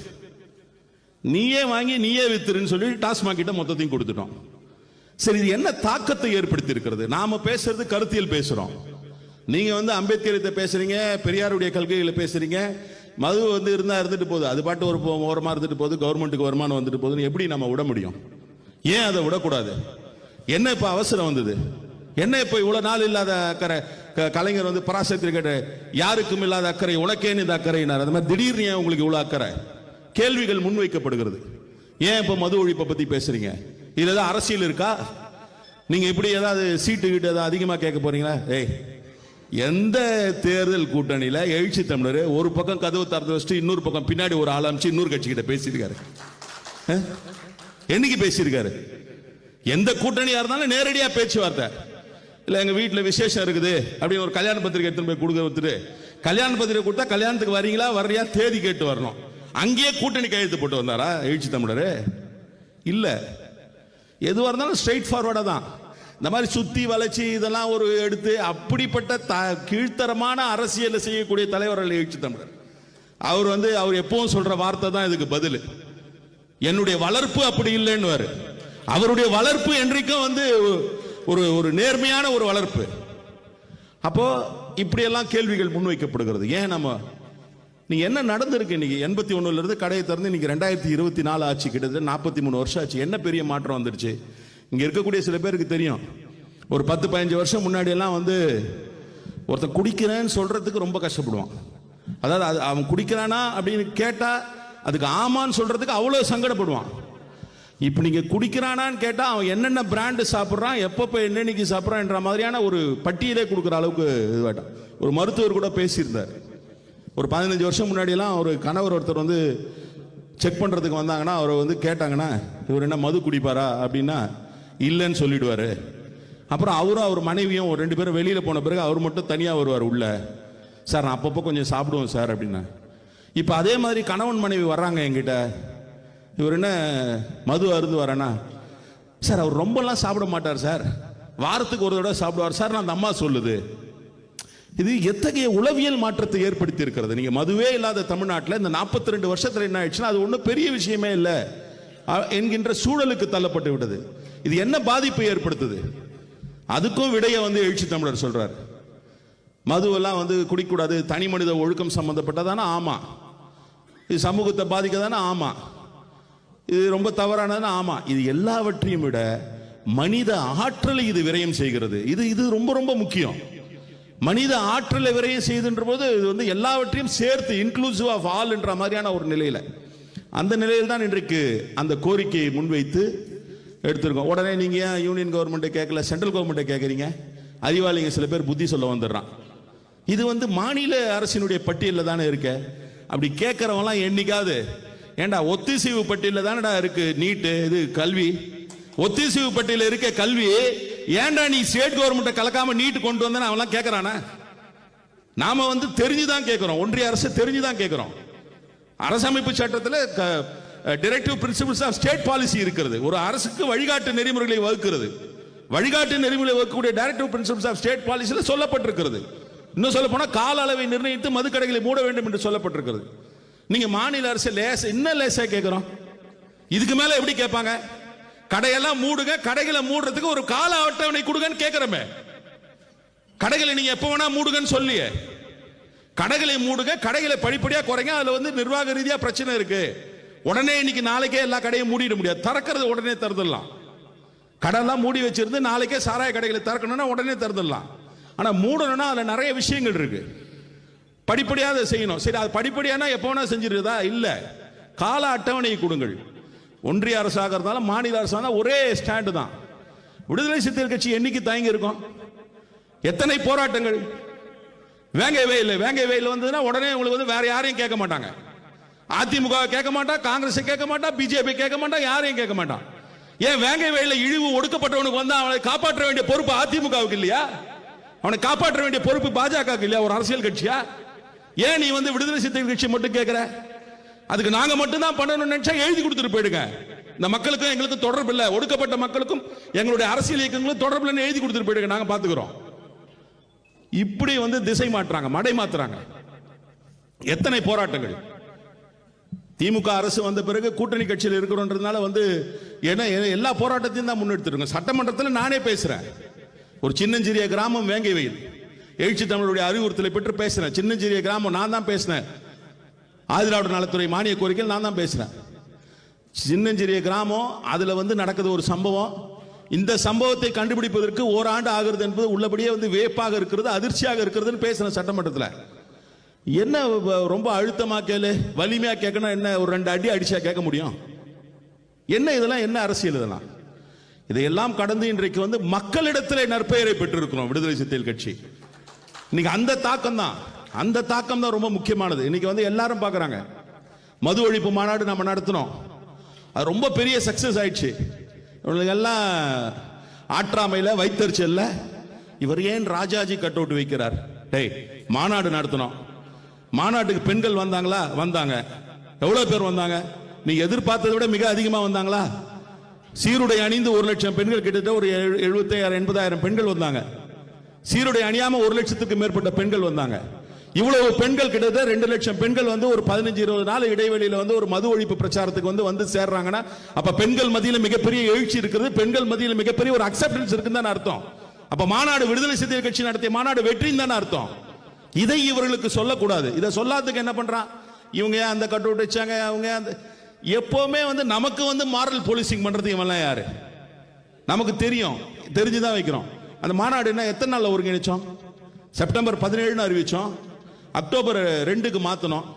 நீயே வாங்கி நீயே வித்துருன்னு சொல்லி டாஸ்மாக் கிட்ட மொத்தத்தையும் கொடுத்துட்டோம் சரி இது என்ன தாக்கத்தை ஏற்படுத்தி இருக்கிறது நாம பேசுறது கருத்தியல் பேசுறோம் நீங்க வந்து அம்பேத்கர் பேசுறீங்க பெரியாருடைய கொள்கைகளை பேசுறீங்க மது வந்து இருந்தா இருந்துட்டு போகுது அது பாட்டு ஒரு போ- ஓரமா இருந்துட்டு போகுது கவர்மெண்ட்டுக்கு வருமானம் வந்துட்டு போகுதுன்னு எப்படி நம்ம விட முடியும் ஏன் அதை விடக்கூடாது என்ன இப்ப அவசரம் வந்தது என்ன இப்ப இவ்வளவு நாள் இல்லாத அக்கறை க- கலைஞர் வந்து பராசக்தி கேட்ட யாருக்கும் இல்லாத அக்கறை உனக்கேன் இந்த அக்கறைனார் அந்த மாதிரி திடீர்னு ஏன் உங்களுக்கு இவ்வளவு அக்கறை கேள்விகள் முன்வைக்கப்படுகிறது ஏன் இப்ப மது ஒழிப்பை பத்தி பேசுறீங்க இதுல ஏதாவது அரசியல் இருக்கா நீங்க இப்படி ஏதாவது சீட்டு கிட்ட ஏதாவது அதிகமா கேட்க போறீங்களா ஏய் எந்த தேர்தல் கூட்டணியில எழுச்சி தமிழர் ஒரு பக்கம் கதவு திறந்து வச்சுட்டு இன்னொரு பக்கம் பின்னாடி ஒரு ஆள் அனுப்பிச்சு இன்னொரு கட்சி கிட்ட பேசியிருக்காரு அஹ்? என்னைக்கு பேசியிருக்காரு எந்த கூட்டணியா இருந்தாலும் நேரடியா பேச்சுவார்த்தை இல்ல எங்க வீட்டுல விசேஷம் இருக்குது அப்படின்னு ஒரு கல்யாண பத்திரிக்கை எடுத்துன்னு போய் கொடுக்க வந்துட்டு கல்யாண பத்திரிக்கை கொடுத்தா கல்யாணத்துக்கு வரீங்களா வர்றியா தேதி கேட்டு வரணும் அங்கேயே கூட்டணி கையெழுத்து போட்டு வந்தாரா எழுச்சி தமிழர் இல்ல எதுவாக இருந்தாலும் ஸ்ட்ரைட் ஃபார்வர்டாக தான் இந்த மாதிரி சுத்தி வளைச்சி இதெல்லாம் ஒரு எடுத்து அப்படிப்பட்ட த கீழ்த்தரமான அரசியலை செய்யக்கூடிய தலைவர்கள் எழுச்சி தமிழர் அவர் வந்து அவர் எப்பவும் சொல்ற வார்த்தை தான் இதுக்கு பதில் என்னுடைய வளர்ப்பு அப்படி இல்லைன்னு அவருடைய வளர்ப்பு என்றைக்கும் வந்து ஒரு ஒரு நேர்மையான ஒரு வளர்ப்பு அப்போ இப்படியெல்லாம் கேள்விகள் முன்வைக்கப்படுகிறது ஏன் நம்ம நீங்க என்ன நடந்திருக்கு இன்னைக்கு எண்பத்தி ஒண்ணுல இருந்து கடையை திறந்து இன்னைக்கு ரெண்டாயிரத்தி இருபத்தி நாலு ஆச்சு கிட்டத்தட்ட நாற்பத்தி மூணு வருஷம் ஆச்சு என்ன பெரிய மாற்றம் வந்துருச்சு இங்க இருக்கக்கூடிய சில பேருக்கு தெரியும் ஒரு பத்து பதினஞ்சு வருஷம் முன்னாடி எல்லாம் வந்து ஒருத்தன் குடிக்கிறேன்னு சொல்றதுக்கு ரொம்ப கஷ்டப்படுவான் அதாவது அது அவன் குடிக்கிறானா அப்படின்னு கேட்டா அதுக்கு ஆமான்னு சொல்றதுக்கு அவ்வளவு சங்கடப்படுவான் இப்போ நீங்க குடிக்கிறானான்னு கேட்டா அவன் என்னென்ன பிராண்டு சாப்பிட்றான் எப்பப்போ என்னென்னைக்கு சாப்பிட்றான்ற மாதிரியான ஒரு பட்டியலே கொடுக்குற அளவுக்கு இதுவாட்டான் ஒரு மருத்துவர் கூட பேசியிருந்தார் ஒரு பதினஞ்சு வருஷம் முன்னாடியெல்லாம் ஒரு கணவர் ஒருத்தர் வந்து செக் பண்றதுக்கு வந்தாங்கன்னா அவரை வந்து கேட்டாங்கன்னா இவர் என்ன மது குடிப்பாரா அப்படின்னா இல்லைன்னு சொல்லிடுவாரு அப்புறம் அவரும் அவர் மனைவியும் ஒரு ரெண்டு பேரும் வெளியில போன பிறகு அவர் மட்டும் தனியா வருவார் உள்ள சார் நான் அப்பப்போ கொஞ்சம் சாப்பிடுவோம் சார் அப்படின்னா இப்போ அதே மாதிரி கணவன் மனைவி வர்றாங்க என்கிட்ட இவர் என்ன மது அருந்து வரேனா சார் அவர் ரொம்பலாம் சாப்பிட மாட்டார் சார் வாரத்துக்கு ஒரு தடவை சாப்பிடுவார் சார் நான் அந்த அம்மா சொல்லுது இது எத்தகைய உளவியல் மாற்றத்தை ஏற்படுத்தி இருக்கிறது நீங்க மதுவே இல்லாத தமிழ்நாட்டில் இந்த 42 ரெண்டு வருஷத்துல என்ன ஆயிடுச்சுன்னா அது ஒன்றும் பெரிய விஷயமே இல்லை அ- என்கின்ற சூழலுக்கு தள்ளப்பட்டு விட்டது இது என்ன பாதிப்பை ஏற்படுத்துது அதுக்கும் விடைய வந்து எழுச்சி தமிழர் சொல்றார் மதுவெல்லாம் வந்து குடிக்கக்கூடாது தனி மனித ஒழுக்கம் சம்பந்தப்பட்டதானா ஆமா இது சமூகத்தை பாதிக்கதானே ஆமா இது ரொம்ப தவறானதுன்னா ஆமா இது எல்லாவற்றையும் விட மனித ஆற்றலை இது விரயம் செய்கிறது இது இது ரொம்ப ரொம்ப முக்கியம் மனித ஆற்றலை விரயம் செய்துன்ற போது இது வந்து எல்லாவற்றையும் சேர்த்து இன்க்ளூசிவ் ஆஃப் ஆல் என்ற மாதிரியான ஒரு நிலையில அந்த நிலையில் தான் இன்றைக்கு அந்த கோரிக்கையை முன்வைத்து எடுத்திருக்கோம் உடனே நீங்க ஏன் யூனியன் கவர்மெண்ட்டை கேட்கல சென்ட்ரல் கவர்மெண்ட்டை கேட்குறீங்க அறிவாளிங்க சில பேர் புத்தி சொல்ல வந்துடுறான் இது வந்து மாநில அரசினுடைய பட்டியலில் தானே இருக்க அப்படி கேட்கறவங்களாம் என்னைக்காவது ஏண்டா ஒத்திசைவு பட்டியலில் தானடா இருக்கு நீட்டு இது கல்வி ஒத்திசைவு பட்டியலில் இருக்க கல்வி ஏன்டா நீ ஸ்டேட் கவர்மெண்ட்டை கலக்காம நீட்டு கொண்டு வந்தேன்னு அவன்லாம் கேட்கறானா நாம வந்து தெரிஞ்சுதான் கேட்கிறோம் ஒன்றிய அரசு தெரிஞ்சுதான் கேட்கிறோம் அரசமைப்பு சட்டத்தில் directive principles of state policy இருக்கிறது ஒரு அரசுக்கு வழிகாட்டு நெறிமுறைகளை வகுக்கிறது வழிகாட்டு நெறிமுறை வகுக்கக்கூடிய டைரக்டிவ் பிரின்சிபிள்ஸ் ஆஃப் ஸ்டேட் பாலிசியில் சொல்லப்பட்டிருக்கிறது இன்னும் சொல்ல போனா கால அளவை நிர்ணயித்து மதுக்கடைகளை மூட வேண்டும் என்று சொல்லப்பட்டிருக்கிறது நீங்க மாநில அரசு லேச இன்னும் லேசா கேட்கிறோம் இதுக்கு மேல எப்படி கேட்பாங்க கடையெல்லாம் மூடுங்க கடைகளை மூடுறதுக்கு ஒரு கால அட்டவணை கொடுங்கன்னு கேட்கிறோமே கடைகளை நீங்க எப்ப வேணா மூடுங்கன்னு சொல்லியே கடைகளை மூடுங்க கடைகளை படிப்படியா குறைங்க அதுல வந்து நிர்வாக ரீதியா பிரச்சனை இருக்கு உடனே இன்னைக்கு நாளைக்கே எல்லா கடையும் மூடிட முடியாது திறக்கிறது உடனே திறந்துடலாம் கடையெல்லாம் மூடி வச்சிருந்து நாளைக்கே சாராய கடைகளை திறக்கணும்னா உடனே திறந்துடலாம் ஆனா மூடணும்னா அதுல நிறைய விஷயங்கள் இருக்கு படிப்படியா அதை செய்யணும் சரி அது படிப்படியானா எப்போ வேணா செஞ்சிருதா இல்ல கால அட்டவணையை கொடுங்கள் ஒன்றிய அரசாக இருந்தாலும் மாநில அரசாக இருந்தாலும் ஒரே ஸ்டாண்டு தான் விடுதலை சிறுத்தைகள் கட்சி என்னைக்கு தயங்கி இருக்கும் எத்தனை போராட்டங்கள் வேங்கை வெயில் வேங்கை வெயில் வந்ததுன்னா உடனே உங்களுக்கு வந்து வேற யாரையும் கேட்க மாட்டாங்க அதிமுக கேட்க மாட்டா காங்கிரஸ் கேட்க மாட்டா பிஜேபி கேட்க மாட்டா யாரையும் கேட்க மாட்டான் ஏன் வேங்கை வெயில இழிவு ஒடுக்கப்பட்டவனுக்கு வந்து அவனை காப்பாற்ற வேண்டிய பொறுப்பு அதிமுகவுக்கு இல்லையா அவனை காப்பாற்ற வேண்டிய பொறுப்பு பாஜகவுக்கு இல்லையா ஒரு அரசியல் கட்சியா ஏன் நீ வந்து விடுதலை சிறுத்தைகள் கட்சி மட்டும் கேட்கிற அதுக்கு நாங்க மட்டும் தான் பண்ணணும்னு நினைச்சா எழுதி கொடுத்துட்டு போயிடுங்க இந்த மக்களுக்கும் எங்களுக்கும் தொடர்பு இல்லை ஒடுக்கப்பட்ட மக்களுக்கும் எங்களுடைய அரசியல் இயக்கங்களும் தொடர்பு இல்லைன்னு எழுதி கொடுத்துட்டு போயிடுங்க நாங்க பாத்துக்கிறோம் இப்படி வந்து திசை மாற்றுறாங்க மடை மாத்துறாங்க எத்தனை போராட்டங்கள் திமுக அரசு வந்த பிறகு கூட்டணி கட்சியில் இருக்கிறோன்றதுனால வந்து ஏன்னா எ- எல்லா போராட்டத்தையும் தான் முன்னெடுத்துருங்க சட்டமன்றத்தில் நானே பேசுறேன் ஒரு சின்னஞ்சிறிய கிராமம் வேங்கை வெயில் எழுச்சி தமிழுடைய அறிவுறுத்தலை பெற்று பேசுறேன் சின்னஞ்சிறிய கிராமம் நான் தான் பேசினேன் ஆதிராவிட நலத்துறை மானிய கோரிக்கையில் நான் தான் பேசுறேன் சின்னஞ்சிறிய கிராமம் அதுல வந்து நடக்குது ஒரு சம்பவம் இந்த சம்பவத்தை கண்டுபிடிப்பதற்கு ஓராண்டு ஆகிறது என்பது உள்ளபடியே வந்து வேப்பாக இருக்கிறது அதிர்ச்சியாக இருக்கிறதுன்னு பேசினேன் சட்டமன்றத்தில் என்ன வ- ரொம்ப அழுத்தமா கேளு வலிமையா கேட்கணும் என்ன ஒரு ரெண்டு அடி அடிச்சா கேட்க முடியும் என்ன இதெல்லாம் என்ன அரசியல் இதெல்லாம் இதையெல்லாம் கடந்து இன்றைக்கு வந்து மக்களிடத்தில் நற்பெயரை பெற்றிருக்கிறோம் விடுதலை சிறுத்தைகள் கட்சி இன்னைக்கு அந்த தாக்கம் தான் அந்த தாக்கம் தான் ரொம்ப முக்கியமானது இன்னைக்கு வந்து எல்லாரும் பார்க்கறாங்க மது ஒழிப்பு மாநாடு நம்ம நடத்தினோம் அது ரொம்ப பெரிய சக்சஸ் ஆயிடுச்சு இவங்களுக்கு எல்லாம் ஆற்றாமையில வைத்தறிச்சல்ல இவர் ஏன் ராஜாஜி கட் அவுட் வைக்கிறார் டேய் மாநாடு நடத்தினோம் மாநாட்டுக்கு பெண்கள் வந்தாங்களா வந்தாங்க எவ்வளவு பேர் வந்தாங்க நீ எதிர்பார்த்ததை விட மிக அதிகமா வந்தாங்களா சீருடை அணிந்து ஒரு லட்சம் பெண்கள் கிட்டத்தட்ட ஒரு எழு- எழுபத்தாயிரம் எண்பதாயிரம் பெண்கள் வந்தாங்க சீருடை அணியாம ஒரு லட்சத்துக்கு மேற்பட்ட பெண்கள் வந்தாங்க இவ்வளவு பெண்கள் கிட்டத்தட்ட ரெண்டு லட்சம் பெண்கள் வந்து ஒரு பதினஞ்சு இருபது நாள் இடைவெளியில வந்து ஒரு மது ஒழிப்பு பிரச்சாரத்துக்கு வந்து வந்து சேர்றாங்கன்னா அப்ப பெண்கள் மத்தியில மிகப்பெரிய எழுச்சி இருக்கிறது பெண்கள் மத்தியில மிகப்பெரிய ஒரு அக்செப்டன்ஸ் இருக்குன்னு தானே அர்த்தம் அப்ப மாநாடு விடுதலை சிறுத்தைகள் கட்சி நடத்திய மாநாடு வெற்றின்னு தானே அர்த்தம் இதை இவர்களுக்கு சொல்லக்கூடாது இதை சொல்லாததுக்கு என்ன பண்றான் இவங்க ஏன் அந்த கட்டு வச்சாங்க அவங்க ஏன் அந்த எப்பவுமே வந்து நமக்கு வந்து மாரல் போலீசிங் பண்றது இவன்லாம் யாரு நமக்கு தெரியும் தெரிஞ்சுதான் வைக்கிறோம் அந்த மாநாடு என்ன எத்தனை நாள்ல ஒருங்கிணைச்சோம் செப்டம்பர் பதினேழுன்னு அறிவிச்சோம் அக்டோபர் ரெண்டுக்கு மாத்தணும்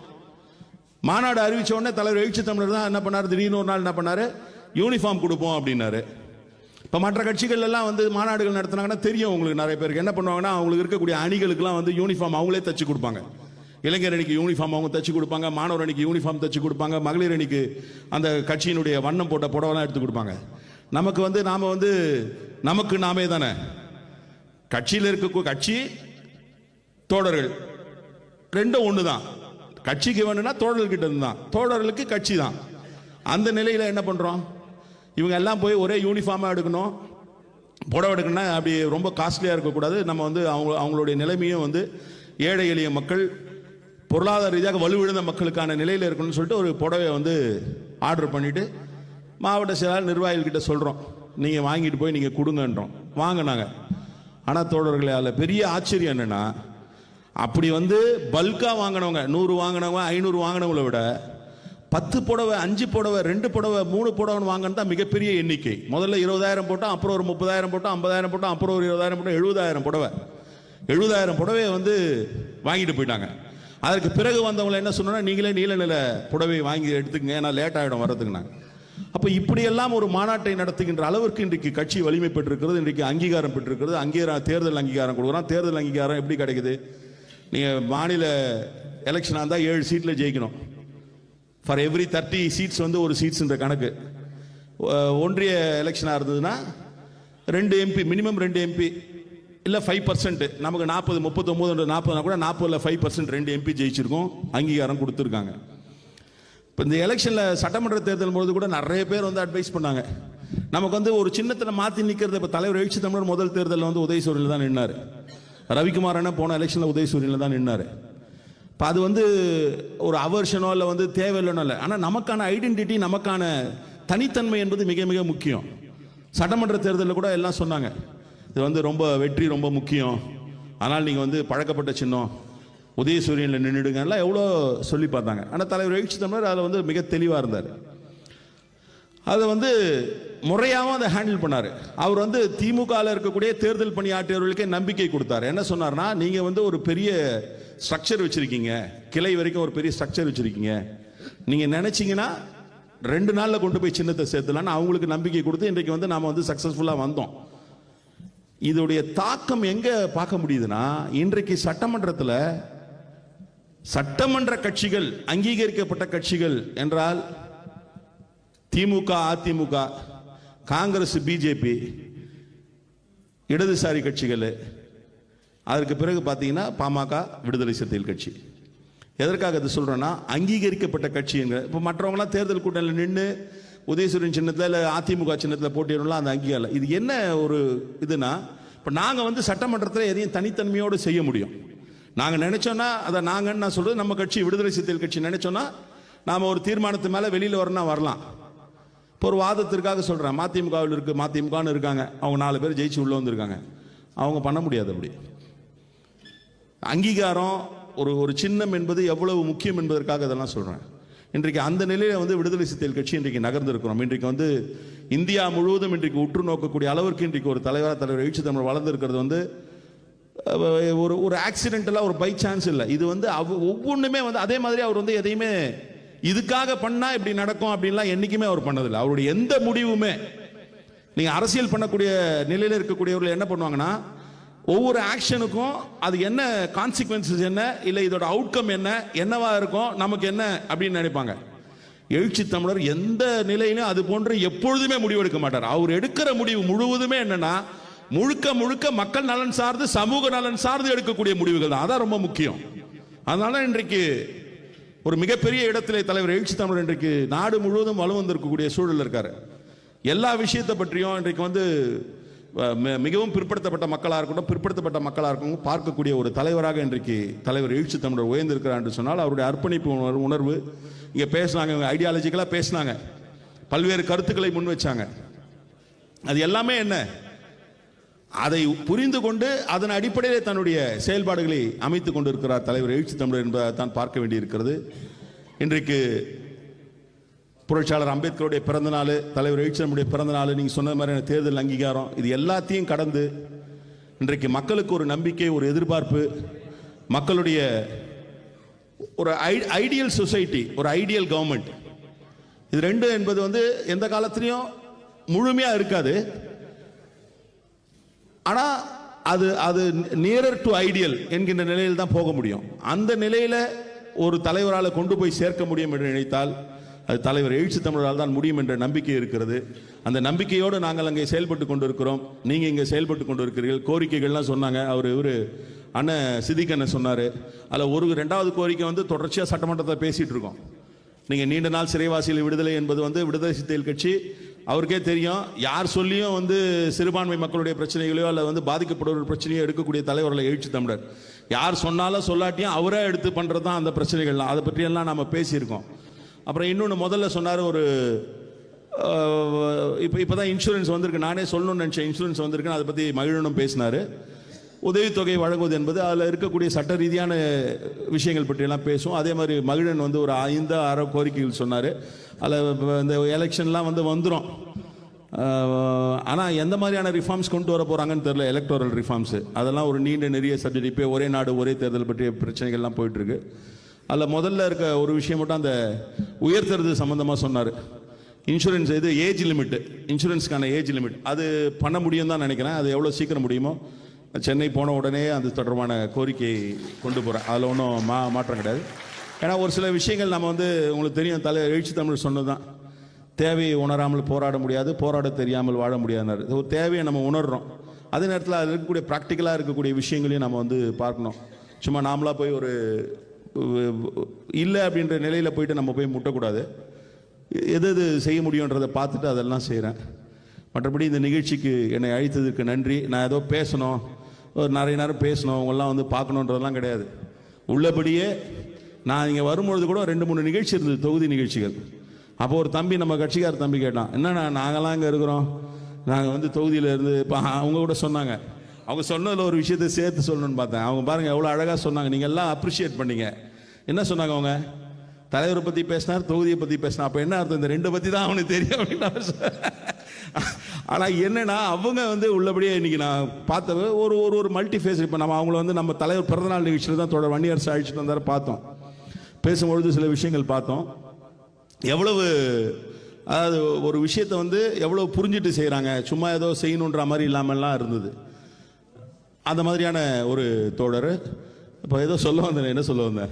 மாநாடு அறிவிச்ச உடனே தலைவர் எழுச்சி தமிழர் தான் என்ன பண்ணாரு திடீர்னு ஒரு நாள் என்ன பண்ணாரு யூனிஃபார்ம் கொடுப்போம் அப்படின்னாரு இப்போ மற்ற கட்சிகள் எல்லாம் வந்து மாநாடுகள் நடத்துனாங்கன்னா தெரியும் உங்களுக்கு நிறைய பேருக்கு என்ன பண்ணுவாங்கன்னா அவங்களுக்கு இருக்கக்கூடிய அணிகளுக்கெல்லாம் வந்து யூனிஃபார்ம் அவங்களே தச்சு கொடுப்பாங்க இளைஞர் அணிக்கு யூனிஃபார்ம் அவங்க தச்சு கொடுப்பாங்க மாணவர் அணிக்கு யூனிஃபார்ம் தச்சு கொடுப்பாங்க மகளிர் அணிக்கு அந்த கட்சியினுடைய வண்ணம் போட்ட புடவெல்லாம் எடுத்து கொடுப்பாங்க நமக்கு வந்து நாம வந்து நமக்கு நாமே தானே கட்சியில் இருக்க கட்சி தோழர்கள் ரெண்டும் ஒன்று தான் கட்சிக்கு வேணும்னா தோழர்கிட்ட இருந்து தான் தோழர்களுக்கு கட்சி தான் அந்த நிலையில் என்ன பண்ணுறோம் இவங்க எல்லாம் போய் ஒரே யூனிஃபார்மாக எடுக்கணும் புடவை எடுக்கணும்னா அப்படி ரொம்ப காஸ்ட்லியாக இருக்கக்கூடாது நம்ம வந்து அவங்க அவங்களுடைய நிலைமையும் வந்து ஏழை எளிய மக்கள் பொருளாதார ரீதியாக வலுவிழந்த மக்களுக்கான நிலையில் இருக்கணும்னு சொல்லிட்டு ஒரு புடவையை வந்து ஆர்டர் பண்ணிட்டு மாவட்ட செயலாளர் நிர்வாகிகள்கிட்ட சொல்கிறோம் நீங்கள் வாங்கிட்டு போய் நீங்கள் கொடுங்கன்றோம் வாங்கினாங்க ஆனால் தோழர்களே அதில் பெரிய ஆச்சரியம் என்னென்னா அப்படி வந்து பல்கா வாங்கினவங்க நூறு வாங்கினவங்க ஐநூறு வாங்கினவங்கள விட பத்து புடவை அஞ்சு புடவை ரெண்டு புடவை மூணு புடவைன்னு வாங்கினது தான் மிகப்பெரிய எண்ணிக்கை முதல்ல இருபதாயிரம் போட்டோம் அப்புறம் ஒரு முப்பதாயிரம் போட்டோம் ஐம்பதாயிரம் போட்டோம் அப்புறம் ஒரு இருபதாயிரம் போட்டோம் எழுபதாயிரம் புடவை எழுபதாயிரம் புடவையை வந்து வாங்கிட்டு போயிட்டாங்க அதற்கு பிறகு வந்தவங்க என்ன சொன்னா நீங்களே நீல நில புடவை வாங்கி எடுத்துக்கங்க ஏன்னா லேட் ஆகிடும் வர்றதுக்குனாங்க அப்போ இப்படியெல்லாம் ஒரு மாநாட்டை நடத்துகின்ற அளவிற்கு இன்றைக்கு கட்சி வலிமை பெற்றிருக்கிறது இன்றைக்கு அங்கீகாரம் பெற்றிருக்கிறது அங்கீகாரம் தேர்தல் அங்கீகாரம் கொடுக்குறோம் தேர்தல் அங்கீகாரம் எப்படி கிடைக்குது நீங்கள் மாநில எலெக்ஷனாக இருந்தால் ஏழு சீட்டில் ஜெயிக்கணும் ஃபார் எவ்ரி தேர்ட்டி சீட்ஸ் வந்து ஒரு சீட்ஸ்ன்ற கணக்கு ஒ- ஒன்றிய எலெக்ஷனாக இருந்ததுன்னா ரெண்டு எம்பி மினிமம் ரெண்டு எம்பி இல்லை ஃபைவ் பர்சன்ட் நமக்கு நாற்பது முப்பத்தொம்போது நாற்பதுனா கூட நாற்பதில் ஃபைவ் பர்சன்ட் ரெண்டு எம்பி ஜெயிச்சிருக்கோம் அங்கீகாரம் கொடுத்துருக்காங்க இப்போ இந்த எலெக்ஷனில் சட்டமன்ற தேர்தல் பொழுது கூட நிறைய பேர் வந்து அட்வைஸ் பண்ணாங்க நமக்கு வந்து ஒரு சின்னத்தில் மாற்றி நிற்கிறது இப்போ தலைவர் எழுச்சி தமிழர் முதல் தேர்தலில் வந்து உதயசூரியில் தான் நின்னார் ரவிக்குமார் அண்ணா போன எலெக்ஷனில் உதயசூரியனில் தான் நின்னார் இப்போ அது வந்து ஒரு அவர்ஷனோ இல்லை வந்து தேவையில்லைனோ இல்லை ஆனால் நமக்கான ஐடென்டிட்டி நமக்கான தனித்தன்மை என்பது மிக மிக முக்கியம் சட்டமன்ற தேர்தலில் கூட எல்லாம் சொன்னாங்க இது வந்து ரொம்ப வெற்றி ரொம்ப முக்கியம் ஆனால் நீங்கள் வந்து பழக்கப்பட்ட சின்னம் உதயசூரியனில் நின்றுடுங்க எல்லாம் எவ்வளோ சொல்லி பார்த்தாங்க ஆனால் தலைவர் எழுச்சி தமிழர் அதில் வந்து மிக தெளிவாக இருந்தார் அதை வந்து முறையாகவும் அதை ஹேண்டில் பண்ணார் அவர் வந்து திமுகவில் இருக்கக்கூடிய தேர்தல் பணியாற்றியவர்களுக்கே நம்பிக்கை கொடுத்தாரு என்ன சொன்னார்னா நீங்கள் வந்து ஒரு பெரிய ஸ்ட்ரக்சர் வச்சுருக்கீங்க கிளை வரைக்கும் ஒரு பெரிய ஸ்ட்ரக்சர் வச்சுருக்கீங்க நீங்கள் நினச்சிங்கன்னா ரெண்டு நாளில் கொண்டு போய் சின்னத்தை சேர்த்துலான்னு அவங்களுக்கு நம்பிக்கை கொடுத்து இன்றைக்கு வந்து நாம் வந்து சக்ஸஸ்ஃபுல்லாக வந்தோம் இதோடைய தாக்கம் எங்க பார்க்க முடியுதுன்னா இன்றைக்கு சட்டமன்றத்தில் சட்டமன்ற கட்சிகள் அங்கீகரிக்கப்பட்ட கட்சிகள் என்றால் திமுக அதிமுக காங்கிரஸ் பிஜேபி இடதுசாரி கட்சிகள் அதற்கு பிறகு பார்த்தீங்கன்னா பாமக விடுதலை சிறுத்தைகள் கட்சி எதற்காக இது சொல்றேன்னா அங்கீகரிக்கப்பட்ட கட்சிங்க இப்போ மற்றவங்களாம் தேர்தல் கூட்டணியில் நின்று உதயசூரியன் சின்னத்தில் இல்லை அதிமுக சின்னத்தில் போட்டியிடலாம் அந்த அங்கீகாரம் இல்லை. இது என்ன ஒரு இதுனா இப்போ நாங்கள் வந்து சட்டமன்றத்தில் எதையும் தனித்தன்மையோடு செய்ய முடியும் நாங்கள் நினைச்சோன்னா அதை நாங்கன்னு நான் சொல்றது நம்ம கட்சி விடுதலை சிறுத்தைகள் கட்சி நினைச்சோன்னா நாம் ஒரு தீர்மானத்து மேலே வெளியில் வரனா வரலாம் இப்போ ஒரு வாதத்திற்காக சொல்கிறேன் மதிமுகவில் இருக்கு மதிமுகன்னு இருக்காங்க அவங்க நாலு பேர் ஜெயிச்சு உள்ள வந்திருக்காங்க அவங்க பண்ண முடியாது அப்படி அங்கீகாரம் ஒரு ஒரு சின்னம் என்பது எவ்வளவு முக்கியம் என்பதற்காக இதெல்லாம் சொல்கிறேன் இன்றைக்கு அந்த நிலையில வந்து விடுதலை சிறுத்தைகள் கட்சி இன்றைக்கு நகர்ந்திருக்கிறோம் இன்றைக்கு வந்து இந்தியா முழுவதும் இன்றைக்கு உற்று நோக்கக்கூடிய அளவிற்கு இன்றைக்கு ஒரு தலைவர் தலைவர் எழுச்சி தமிழ் வளர்ந்திருக்கிறது வந்து அஹ், ஒரு ஒரு ஆக்சிடென்டலாக ஒரு பை சான்ஸ் இல்லை இது வந்து அவ ஒவ்வொன்றுமே வந்து அதே மாதிரி அவர் வந்து எதையுமே இதுக்காக பண்ணா இப்படி நடக்கும் அப்படின்லாம் என்னைக்குமே அவர் பண்ணதில்லை அவருடைய எந்த முடிவுமே நீங்க அரசியல் பண்ணக்கூடிய நிலையில இருக்கக்கூடியவர்கள் என்ன பண்ணுவாங்கன்னா ஒவ்வொரு ஆக்ஷனுக்கும் அது என்ன கான்சிக்வன்சஸ் என்ன இல்லை இதோட அவுட்கம் என்ன என்னவா இருக்கும் நமக்கு என்ன அப்படின்னு நினைப்பாங்க எழுச்சி தமிழர் எந்த நிலையிலும் அது போன்று எப்பொழுதுமே முடிவெடுக்க மாட்டார் அவர் எடுக்கிற முடிவு முழுவதுமே என்னன்னா முழுக்க முழுக்க மக்கள் நலன் சார்ந்து சமூக நலன் சார்ந்து எடுக்கக்கூடிய முடிவுகள் தான் அதான் ரொம்ப முக்கியம் அதனால இன்றைக்கு ஒரு மிகப்பெரிய இடத்திலே தலைவர் எழுச்சி தமிழர் இன்றைக்கு நாடு முழுவதும் வலு வந்திருக்கக்கூடிய சூழல் இருக்காரு எல்லா விஷயத்தை பற்றியும் இன்றைக்கு வந்து அஹ், மி- மிகவும் பிற்படுத்தப்பட்ட மக்களாக இருக்கட்டும் பிற்படுத்தப்பட்ட மக்களாக இருக்கட்டும் பார்க்கக்கூடிய ஒரு தலைவராக இன்றைக்கு தலைவர் எழுச்சி தமிழர் உயர்ந்திருக்கிறார் என்று சொன்னால் அவருடைய அர்ப்பணிப்பு உணர்வு உணர்வு இங்கே பேசினாங்க இவங்க ஐடியாலஜிக்கலாக பேசினாங்க பல்வேறு கருத்துக்களை முன் வச்சாங்க அது எல்லாமே என்ன அதை புரிந்து கொண்டு அதன் அடிப்படையில் தன்னுடைய செயல்பாடுகளை அமைத்துக் கொண்டிருக்கிறார் தலைவர் எழுச்சி தமிழர் என்பதை தான் பார்க்க வேண்டியிருக்கிறது இன்றைக்கு புரட்சியாளர் அம்பேத்கருடைய பிறந்த நாள் தலைவர் எழுச்சி நம்முடைய பிறந்த நாள் நீங்கள் சொன்ன மாதிரியான தேர்தல் அங்கீகாரம் இது எல்லாத்தையும் கடந்து இன்றைக்கு மக்களுக்கு ஒரு நம்பிக்கை ஒரு எதிர்பார்ப்பு மக்களுடைய ஒரு ஐடியல் சொசைட்டி ஒரு ஐடியல் கவர்மெண்ட் இது ரெண்டு என்பது வந்து எந்த காலத்திலையும் முழுமையாக இருக்காது ஆனால் அது அது நியரர் டு ஐடியல் என்கின்ற நிலையில் தான் போக முடியும் அந்த நிலையில ஒரு தலைவரால் கொண்டு போய் சேர்க்க முடியும் என்று நினைத்தால் அது தலைவர் எழுச்சி தமிழரால் தான் முடியும் என்ற நம்பிக்கை இருக்கிறது அந்த நம்பிக்கையோடு நாங்கள் அங்கே செயல்பட்டு கொண்டிருக்கிறோம் நீங்கள் இங்கே செயல்பட்டு கொண்டிருக்கிறீர்கள் கோரிக்கைகள்லாம் சொன்னாங்க அவர் இவர் அண்ணன் சிதிக் அண்ணன் சொன்னார் அதில் ஒரு ரெண்டாவது கோரிக்கை வந்து தொடர்ச்சியாக சட்டமன்றத்தை பேசிகிட்டு இருக்கோம் நீங்கள் நீண்ட நாள் சிறைவாசிகள் விடுதலை என்பது வந்து விடுதலை சிறுத்தைகள் கட்சி அவருக்கே தெரியும் யார் சொல்லியும் வந்து சிறுபான்மை மக்களுடைய பிரச்சனைகளையோ அல்ல வந்து பாதிக்கப்படுற பிரச்சனையோ எடுக்கக்கூடிய தலைவர்களை எழுச்சி தமிழர் யார் சொன்னாலும் சொல்லாட்டியும் அவரே எடுத்து பண்ணுறது தான் அந்த பிரச்சனைகள்லாம் அதை பற்றியெல்லாம் நம்ம பேசியிருக்கோம் அப்புறம் இன்னொன்று முதல்ல சொன்னார் ஒரு இப்போ இப்போ தான் இன்சூரன்ஸ் வந்திருக்கு நானே சொல்லணும்னு நினச்சேன் இன்சூரன்ஸ் வந்திருக்குன்னு அதை பற்றி மகிழனும் பேசினார் உதவித்தொகை வழங்குவது என்பது அதில் இருக்கக்கூடிய சட்ட ரீதியான விஷயங்கள் பற்றியெல்லாம் பேசும் அதே மாதிரி மகிழன் வந்து ஒரு ஐந்து ஆறு கோரிக்கைகள் சொன்னார் அதில் இந்த எலெக்ஷன்லாம் வந்து வந்துடும் ஆனால் எந்த மாதிரியான ரிஃபார்ம்ஸ் கொண்டு வர போகிறாங்கன்னு தெரியல எலக்டோரல் ரிஃபார்ம்ஸு அதெல்லாம் ஒரு நீண்ட நெறிய சப்ஜெக்ட் இப்போ ஒரே நாடு ஒரே தேர்தல் பற்றிய பிரச்சனைகள்லாம் போயிட்டுருக்கு அதில் முதல்ல இருக்க ஒரு விஷயம் மட்டும் அந்த உயர்த்துறது சம்மந்தமாக சொன்னார் இன்சூரன்ஸ் இது ஏஜ் லிமிட் இன்சூரன்ஸ்க்கான ஏஜ் லிமிட் அது பண்ண முடியும் தான் நினைக்கிறேன் அது எவ்வளோ சீக்கிரம் முடியுமோ சென்னை போன உடனே அது தொடர்பான கோரிக்கை கொண்டு போகிறேன் அதில் ஒன்றும் மா மாற்றம் கிடையாது ஏன்னா ஒரு சில விஷயங்கள் நம்ம வந்து உங்களுக்கு தெரியும் தலை எழுச்சி தமிழ் சொன்னது தான் தேவையை உணராமல் போராட முடியாது போராட தெரியாமல் வாழ முடியாதுனாரு ஒரு தேவையை நம்ம உணர்றோம் அதே நேரத்தில் அதில் இருக்கக்கூடிய ப்ராக்டிக்கலாக இருக்கக்கூடிய விஷயங்களையும் நம்ம வந்து பார்க்கணும் சும்மா நாமளாக போய் ஒரு இல்லை அப்படின்ற நிலையில் போயிட்டு நம்ம போய் முட்டக்கூடாது எது எது செய்ய முடியுன்றதை பார்த்துட்டு அதெல்லாம் செய்கிறேன் மற்றபடி இந்த நிகழ்ச்சிக்கு என்னை அழைத்ததுக்கு நன்றி நான் ஏதோ பேசணும் ஒரு நிறைய நேரம் பேசணும் அவங்கெல்லாம் வந்து பார்க்கணுன்றதெல்லாம் கிடையாது உள்ளபடியே நான் இங்கே வரும்பொழுது கூட ரெண்டு மூணு நிகழ்ச்சி இருந்தது தொகுதி நிகழ்ச்சிகள் அப்போ ஒரு தம்பி நம்ம கட்சிக்கார தம்பி கேட்டான் என்னண்ணா நாங்களாம் இங்கே இருக்கிறோம் நாங்கள் வந்து தொகுதியில் இருந்து இப்போ அவங்க கூட சொன்னாங்க அவங்க சொன்னதில் ஒரு விஷயத்தை சேர்த்து சொல்லணும்னு பார்த்தேன் அவங்க பாருங்கள் எவ்வளோ அழகாக சொன்னாங்க நீங்கள் எல்லாம் அப்ரிஷியேட் பண்ணீங்க என்ன சொன்னாங்க அவங்க தலைவரை பற்றி பேசினார் தொகுதியை பற்றி பேசினா அப்போ என்ன அர்த்தம் இந்த ரெண்டு பற்றி தான் அவனுக்கு தெரியும் அப்படின்னு ஆனால் என்னன்னா அவங்க வந்து உள்ளபடியே இன்னைக்கு நான் பார்த்தது ஒரு ஒரு ஒரு மல்டி ஃபேஸ் இப்போ நம்ம அவங்கள வந்து நம்ம தலைவர் பிறந்தநாள் நிகழ்ச்சியில் தான் தொடர் வன்னியரசு அழைச்சிட்டு வந்தார் பார்த்தோம் பேசும்பொழுது சில விஷயங்கள் பார்த்தோம் எவ்வளவு அதாவது ஒரு விஷயத்தை வந்து எவ்வளவு புரிஞ்சுட்டு செய்கிறாங்க சும்மா ஏதோ செய்யணுன்ற மாதிரி இல்லாமல்லாம் இருந்தது அந்த மாதிரியான ஒரு தோழர் இப்போ ஏதோ சொல்ல வந்தேன் என்ன சொல்ல வந்தேன்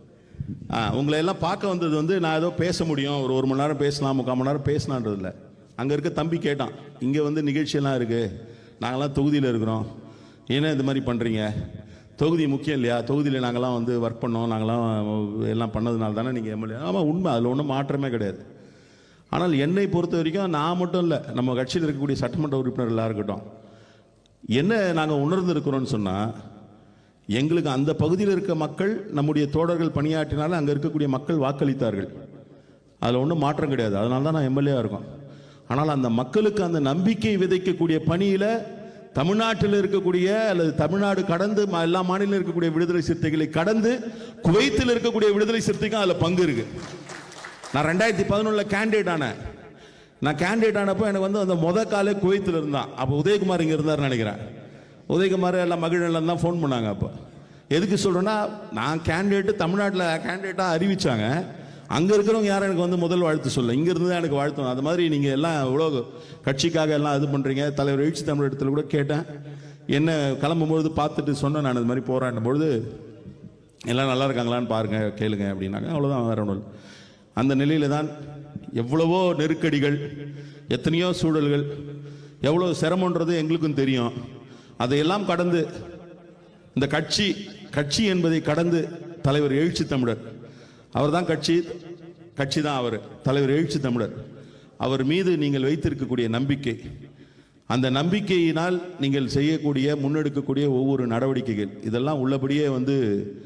ஆ உங்களை எல்லாம் பார்க்க வந்தது வந்து நான் ஏதோ பேச முடியும் ஒரு ஒரு மணி நேரம் பேசலாம் முக்கால் மணி நேரம் பேசலான்றதில்ல அங்கே இருக்க தம்பி கேட்டான் இங்கே வந்து நிகழ்ச்சியெல்லாம் இருக்குது நாங்களாம் தொகுதியில் இருக்கிறோம் ஏன்னா இந்த மாதிரி பண்ணுறீங்க தொகுதி முக்கியம் இல்லையா தொகுதியில் நாங்களாம் வந்து ஒர்க் பண்ணோம் நாங்களாம் எல்லாம் பண்ணதுனால தானே நீங்கள் எம்எல்ஏ ஆமாம் உண்மை அதில் ஒன்றும் மாற்றமே கிடையாது ஆனால் என்னை பொறுத்த வரைக்கும் நான் மட்டும் இல்லை நம்ம கட்சியில் இருக்கக்கூடிய சட்டமன்ற உறுப்பினர்களாக இருக்கட்டும் என்ன நாங்கள் உணர்ந்திருக்கிறோம்னு சொன்னால் எங்களுக்கு அந்த பகுதியில் இருக்க மக்கள் நம்முடைய தோழர்கள் பணியாற்றினாலும் அங்கே இருக்கக்கூடிய மக்கள் வாக்களித்தார்கள் அதில் ஒன்றும் மாற்றம் கிடையாது அதனால தான் நான் எம்எல்ஏவாக இருக்கோம் ஆனால் அந்த மக்களுக்கு அந்த நம்பிக்கை விதைக்கக்கூடிய பணியில் தமிழ்நாட்டில் இருக்கக்கூடிய அல்லது தமிழ்நாடு கடந்து ம- எல்லா மாநிலம் இருக்கக்கூடிய விடுதலை சிறுத்தைகளை கடந்து குவைத்தில் இருக்கக்கூடிய விடுதலை சிறுத்தைக்கும் அதில் பங்கு இருக்கு நான் ரெண்டாயிரத்தி பதினொன்றில் கேண்டிடேட் ஆனேன் நான் கேண்டிடேட் ஆனப்போ எனக்கு வந்து அந்த முத காலே குவைத்தில் இருந்தான் அப்போ உதயகுமார் இங்கே இருந்தார்னு நினைக்கிறேன் உதயகுமார் எல்லாம் மகிழன்ல தான் ஃபோன் பண்ணாங்க அப்போ எதுக்கு சொல்கிறேன்னா நான் கேண்டிடேட்டு தமிழ்நாட்டில் கேண்டிடேட்டாக அறிவிச்சாங்க அங்கே இருக்கிறவங்க யாரும் எனக்கு வந்து முதல் வாழ்த்து சொல்ல இங்கே இருந்து தான் எனக்கு வாழ்த்தணும் அது மாதிரி நீங்கள் எல்லாம் இவ்வளோ கட்சிக்காக எல்லாம் இது பண்ணுறீங்க தலைவர் எழுச்சி தமிழ் இடத்துல கூட கேட்டேன் என்ன கிளம்பும்பொழுது பார்த்துட்டு சொன்னேன் நான் இது மாதிரி போராடின பொழுது எல்லாம் நல்லா இருக்காங்களான்னு பாருங்க கேளுங்க அப்படின்னாங்க அவ்வளோதான் வேற ஒன்றும் இல்லை. அந்த நிலையில தான் எவ்வளவோ நெருக்கடிகள் எத்தனையோ சூழல்கள் எவ்வளோ சிரமன்றது எங்களுக்கும் தெரியும் அதையெல்லாம் கடந்து இந்த கட்சி கட்சி என்பதை கடந்து தலைவர் எழுச்சி தமிழர் அவர் தான் கட்சி கட்சி தான் அவர் தலைவர் எழுச்சி தமிழர் அவர் மீது நீங்கள் வைத்திருக்கக்கூடிய நம்பிக்கை அந்த நம்பிக்கையினால் நீங்கள் செய்யக்கூடிய முன்னெடுக்கக்கூடிய ஒவ்வொரு நடவடிக்கைகள் இதெல்லாம் உள்ளபடியே வந்து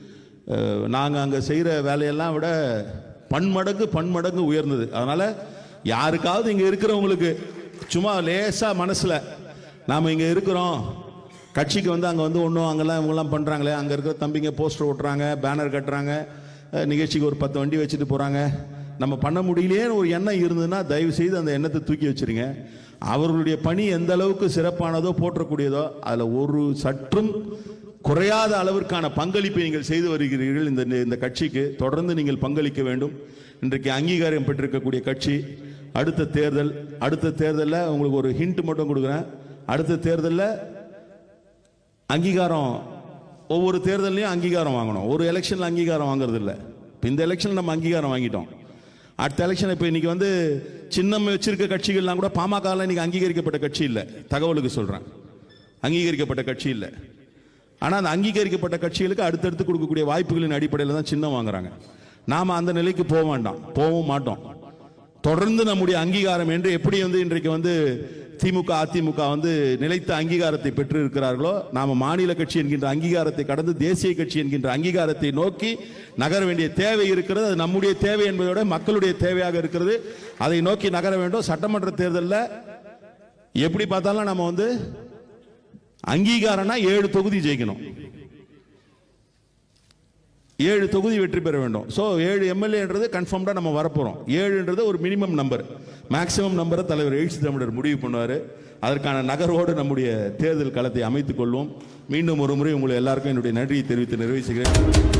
நாங்கள் அங்கே செய்கிற வேலையெல்லாம் விட பன்மடங்கு பன்மடங்கு உயர்ந்தது அதனால் யாருக்காவது இங்கே இருக்கிறவங்களுக்கு சும்மா லேசாக மனசில் நாம் இங்கே இருக்கிறோம் கட்சிக்கு வந்து அங்கே வந்து ஒன்றும் அங்கெல்லாம் இவங்கெல்லாம் பண்ணுறாங்களே அங்கே இருக்கிற தம்பிங்க போஸ்டர் ஓட்டுறாங்க பேனர் கட்டுறாங்க அஹ், நிகழ்ச்சிக்கு ஒரு பத்து வண்டி வச்சுட்டு போகிறாங்க நம்ம பண்ண முடியலையேன்னு ஒரு எண்ணம் இருந்ததுன்னா தயவு செய்து அந்த எண்ணத்தை தூக்கி வச்சிருங்க அவர்களுடைய பணி எந்த அளவுக்கு சிறப்பானதோ போற்றக்கூடியதோ அதில் ஒரு சற்றும் குறையாத அளவிற்கான பங்களிப்பை நீங்கள் செய்து வருகிறீர்கள் இந்த இந்த கட்சிக்கு தொடர்ந்து நீங்கள் பங்களிக்க வேண்டும் இன்றைக்கு அங்கீகாரம் பெற்றிருக்கக்கூடிய கட்சி அடுத்த தேர்தல் அடுத்த தேர்தலில் உங்களுக்கு ஒரு ஹிண்ட் மட்டும் கொடுக்குறேன் அடுத்த தேர்தலில் அங்கீகாரம் ஒவ்வொரு தேர்தலையும் அங்கீகாரம் வாங்கணும் ஒரு எலெக்ஷனில் அங்கீகாரம் வாங்குறது இல்லை இப்போ இந்த எலெக்ஷனில் நம்ம அங்கீகாரம் வாங்கிட்டோம் அடுத்த எலெக்ஷன் இப்போ இன்னைக்கு வந்து சின்னம் வச்சிருக்க கட்சிகள்லாம் கூட பாமகவில் இன்னைக்கு அங்கீகரிக்கப்பட்ட கட்சி இல்லை தகவலுக்கு சொல்கிறேன் அங்கீகரிக்கப்பட்ட கட்சி இல்லை ஆனால் அந்த அங்கீகரிக்கப்பட்ட கட்சிகளுக்கு அடுத்தடுத்து கொடுக்கக்கூடிய வாய்ப்புகளின் அடிப்படையில் தான் சின்னம் வாங்குறாங்க நாம் அந்த நிலைக்கு போக வேண்டாம் போகவும் மாட்டோம் தொடர்ந்து நம்முடைய அங்கீகாரம் என்று எப்படி வந்து இன்றைக்கு வந்து திமுக அதிமுக வந்து நிலைத்த அங்கீகாரத்தை பெற்று இருக்கிறார்களோ நாம மாநில கட்சி என்கின்ற அங்கீகாரத்தை கடந்து தேசிய கட்சி என்கின்ற அங்கீகாரத்தை நோக்கி நகர வேண்டிய தேவை இருக்கிறது அது நம்முடைய தேவை என்பதோட மக்களுடைய தேவையாக இருக்கிறது அதை நோக்கி நகர வேண்டும் சட்டமன்ற தேர்தலில் எப்படி பார்த்தாலும் நம்ம வந்து அங்கீகாரம்னா ஏழு தொகுதி ஜெயிக்கணும் ஏழு தொகுதி வெற்றி பெற வேண்டும் ஸோ ஏழு எம்எல்ஏன்றது கன்ஃபார்ம்டாக நம்ம வரப்போகிறோம் ஏழுன்றது ஒரு மினிமம் நம்பர் மேக்ஸிமம் நம்பரை தலைவர் எழுச்சி தமிழர் முடிவு பண்ணுவார் அதற்கான நகர்வோடு நம்முடைய தேர்தல் களத்தை அமைத்துக் கொள்வோம் மீண்டும் ஒரு முறை உங்களை எல்லாருக்கும் என்னுடைய நன்றியை தெரிவித்து நிறைவு செய்கிறேன்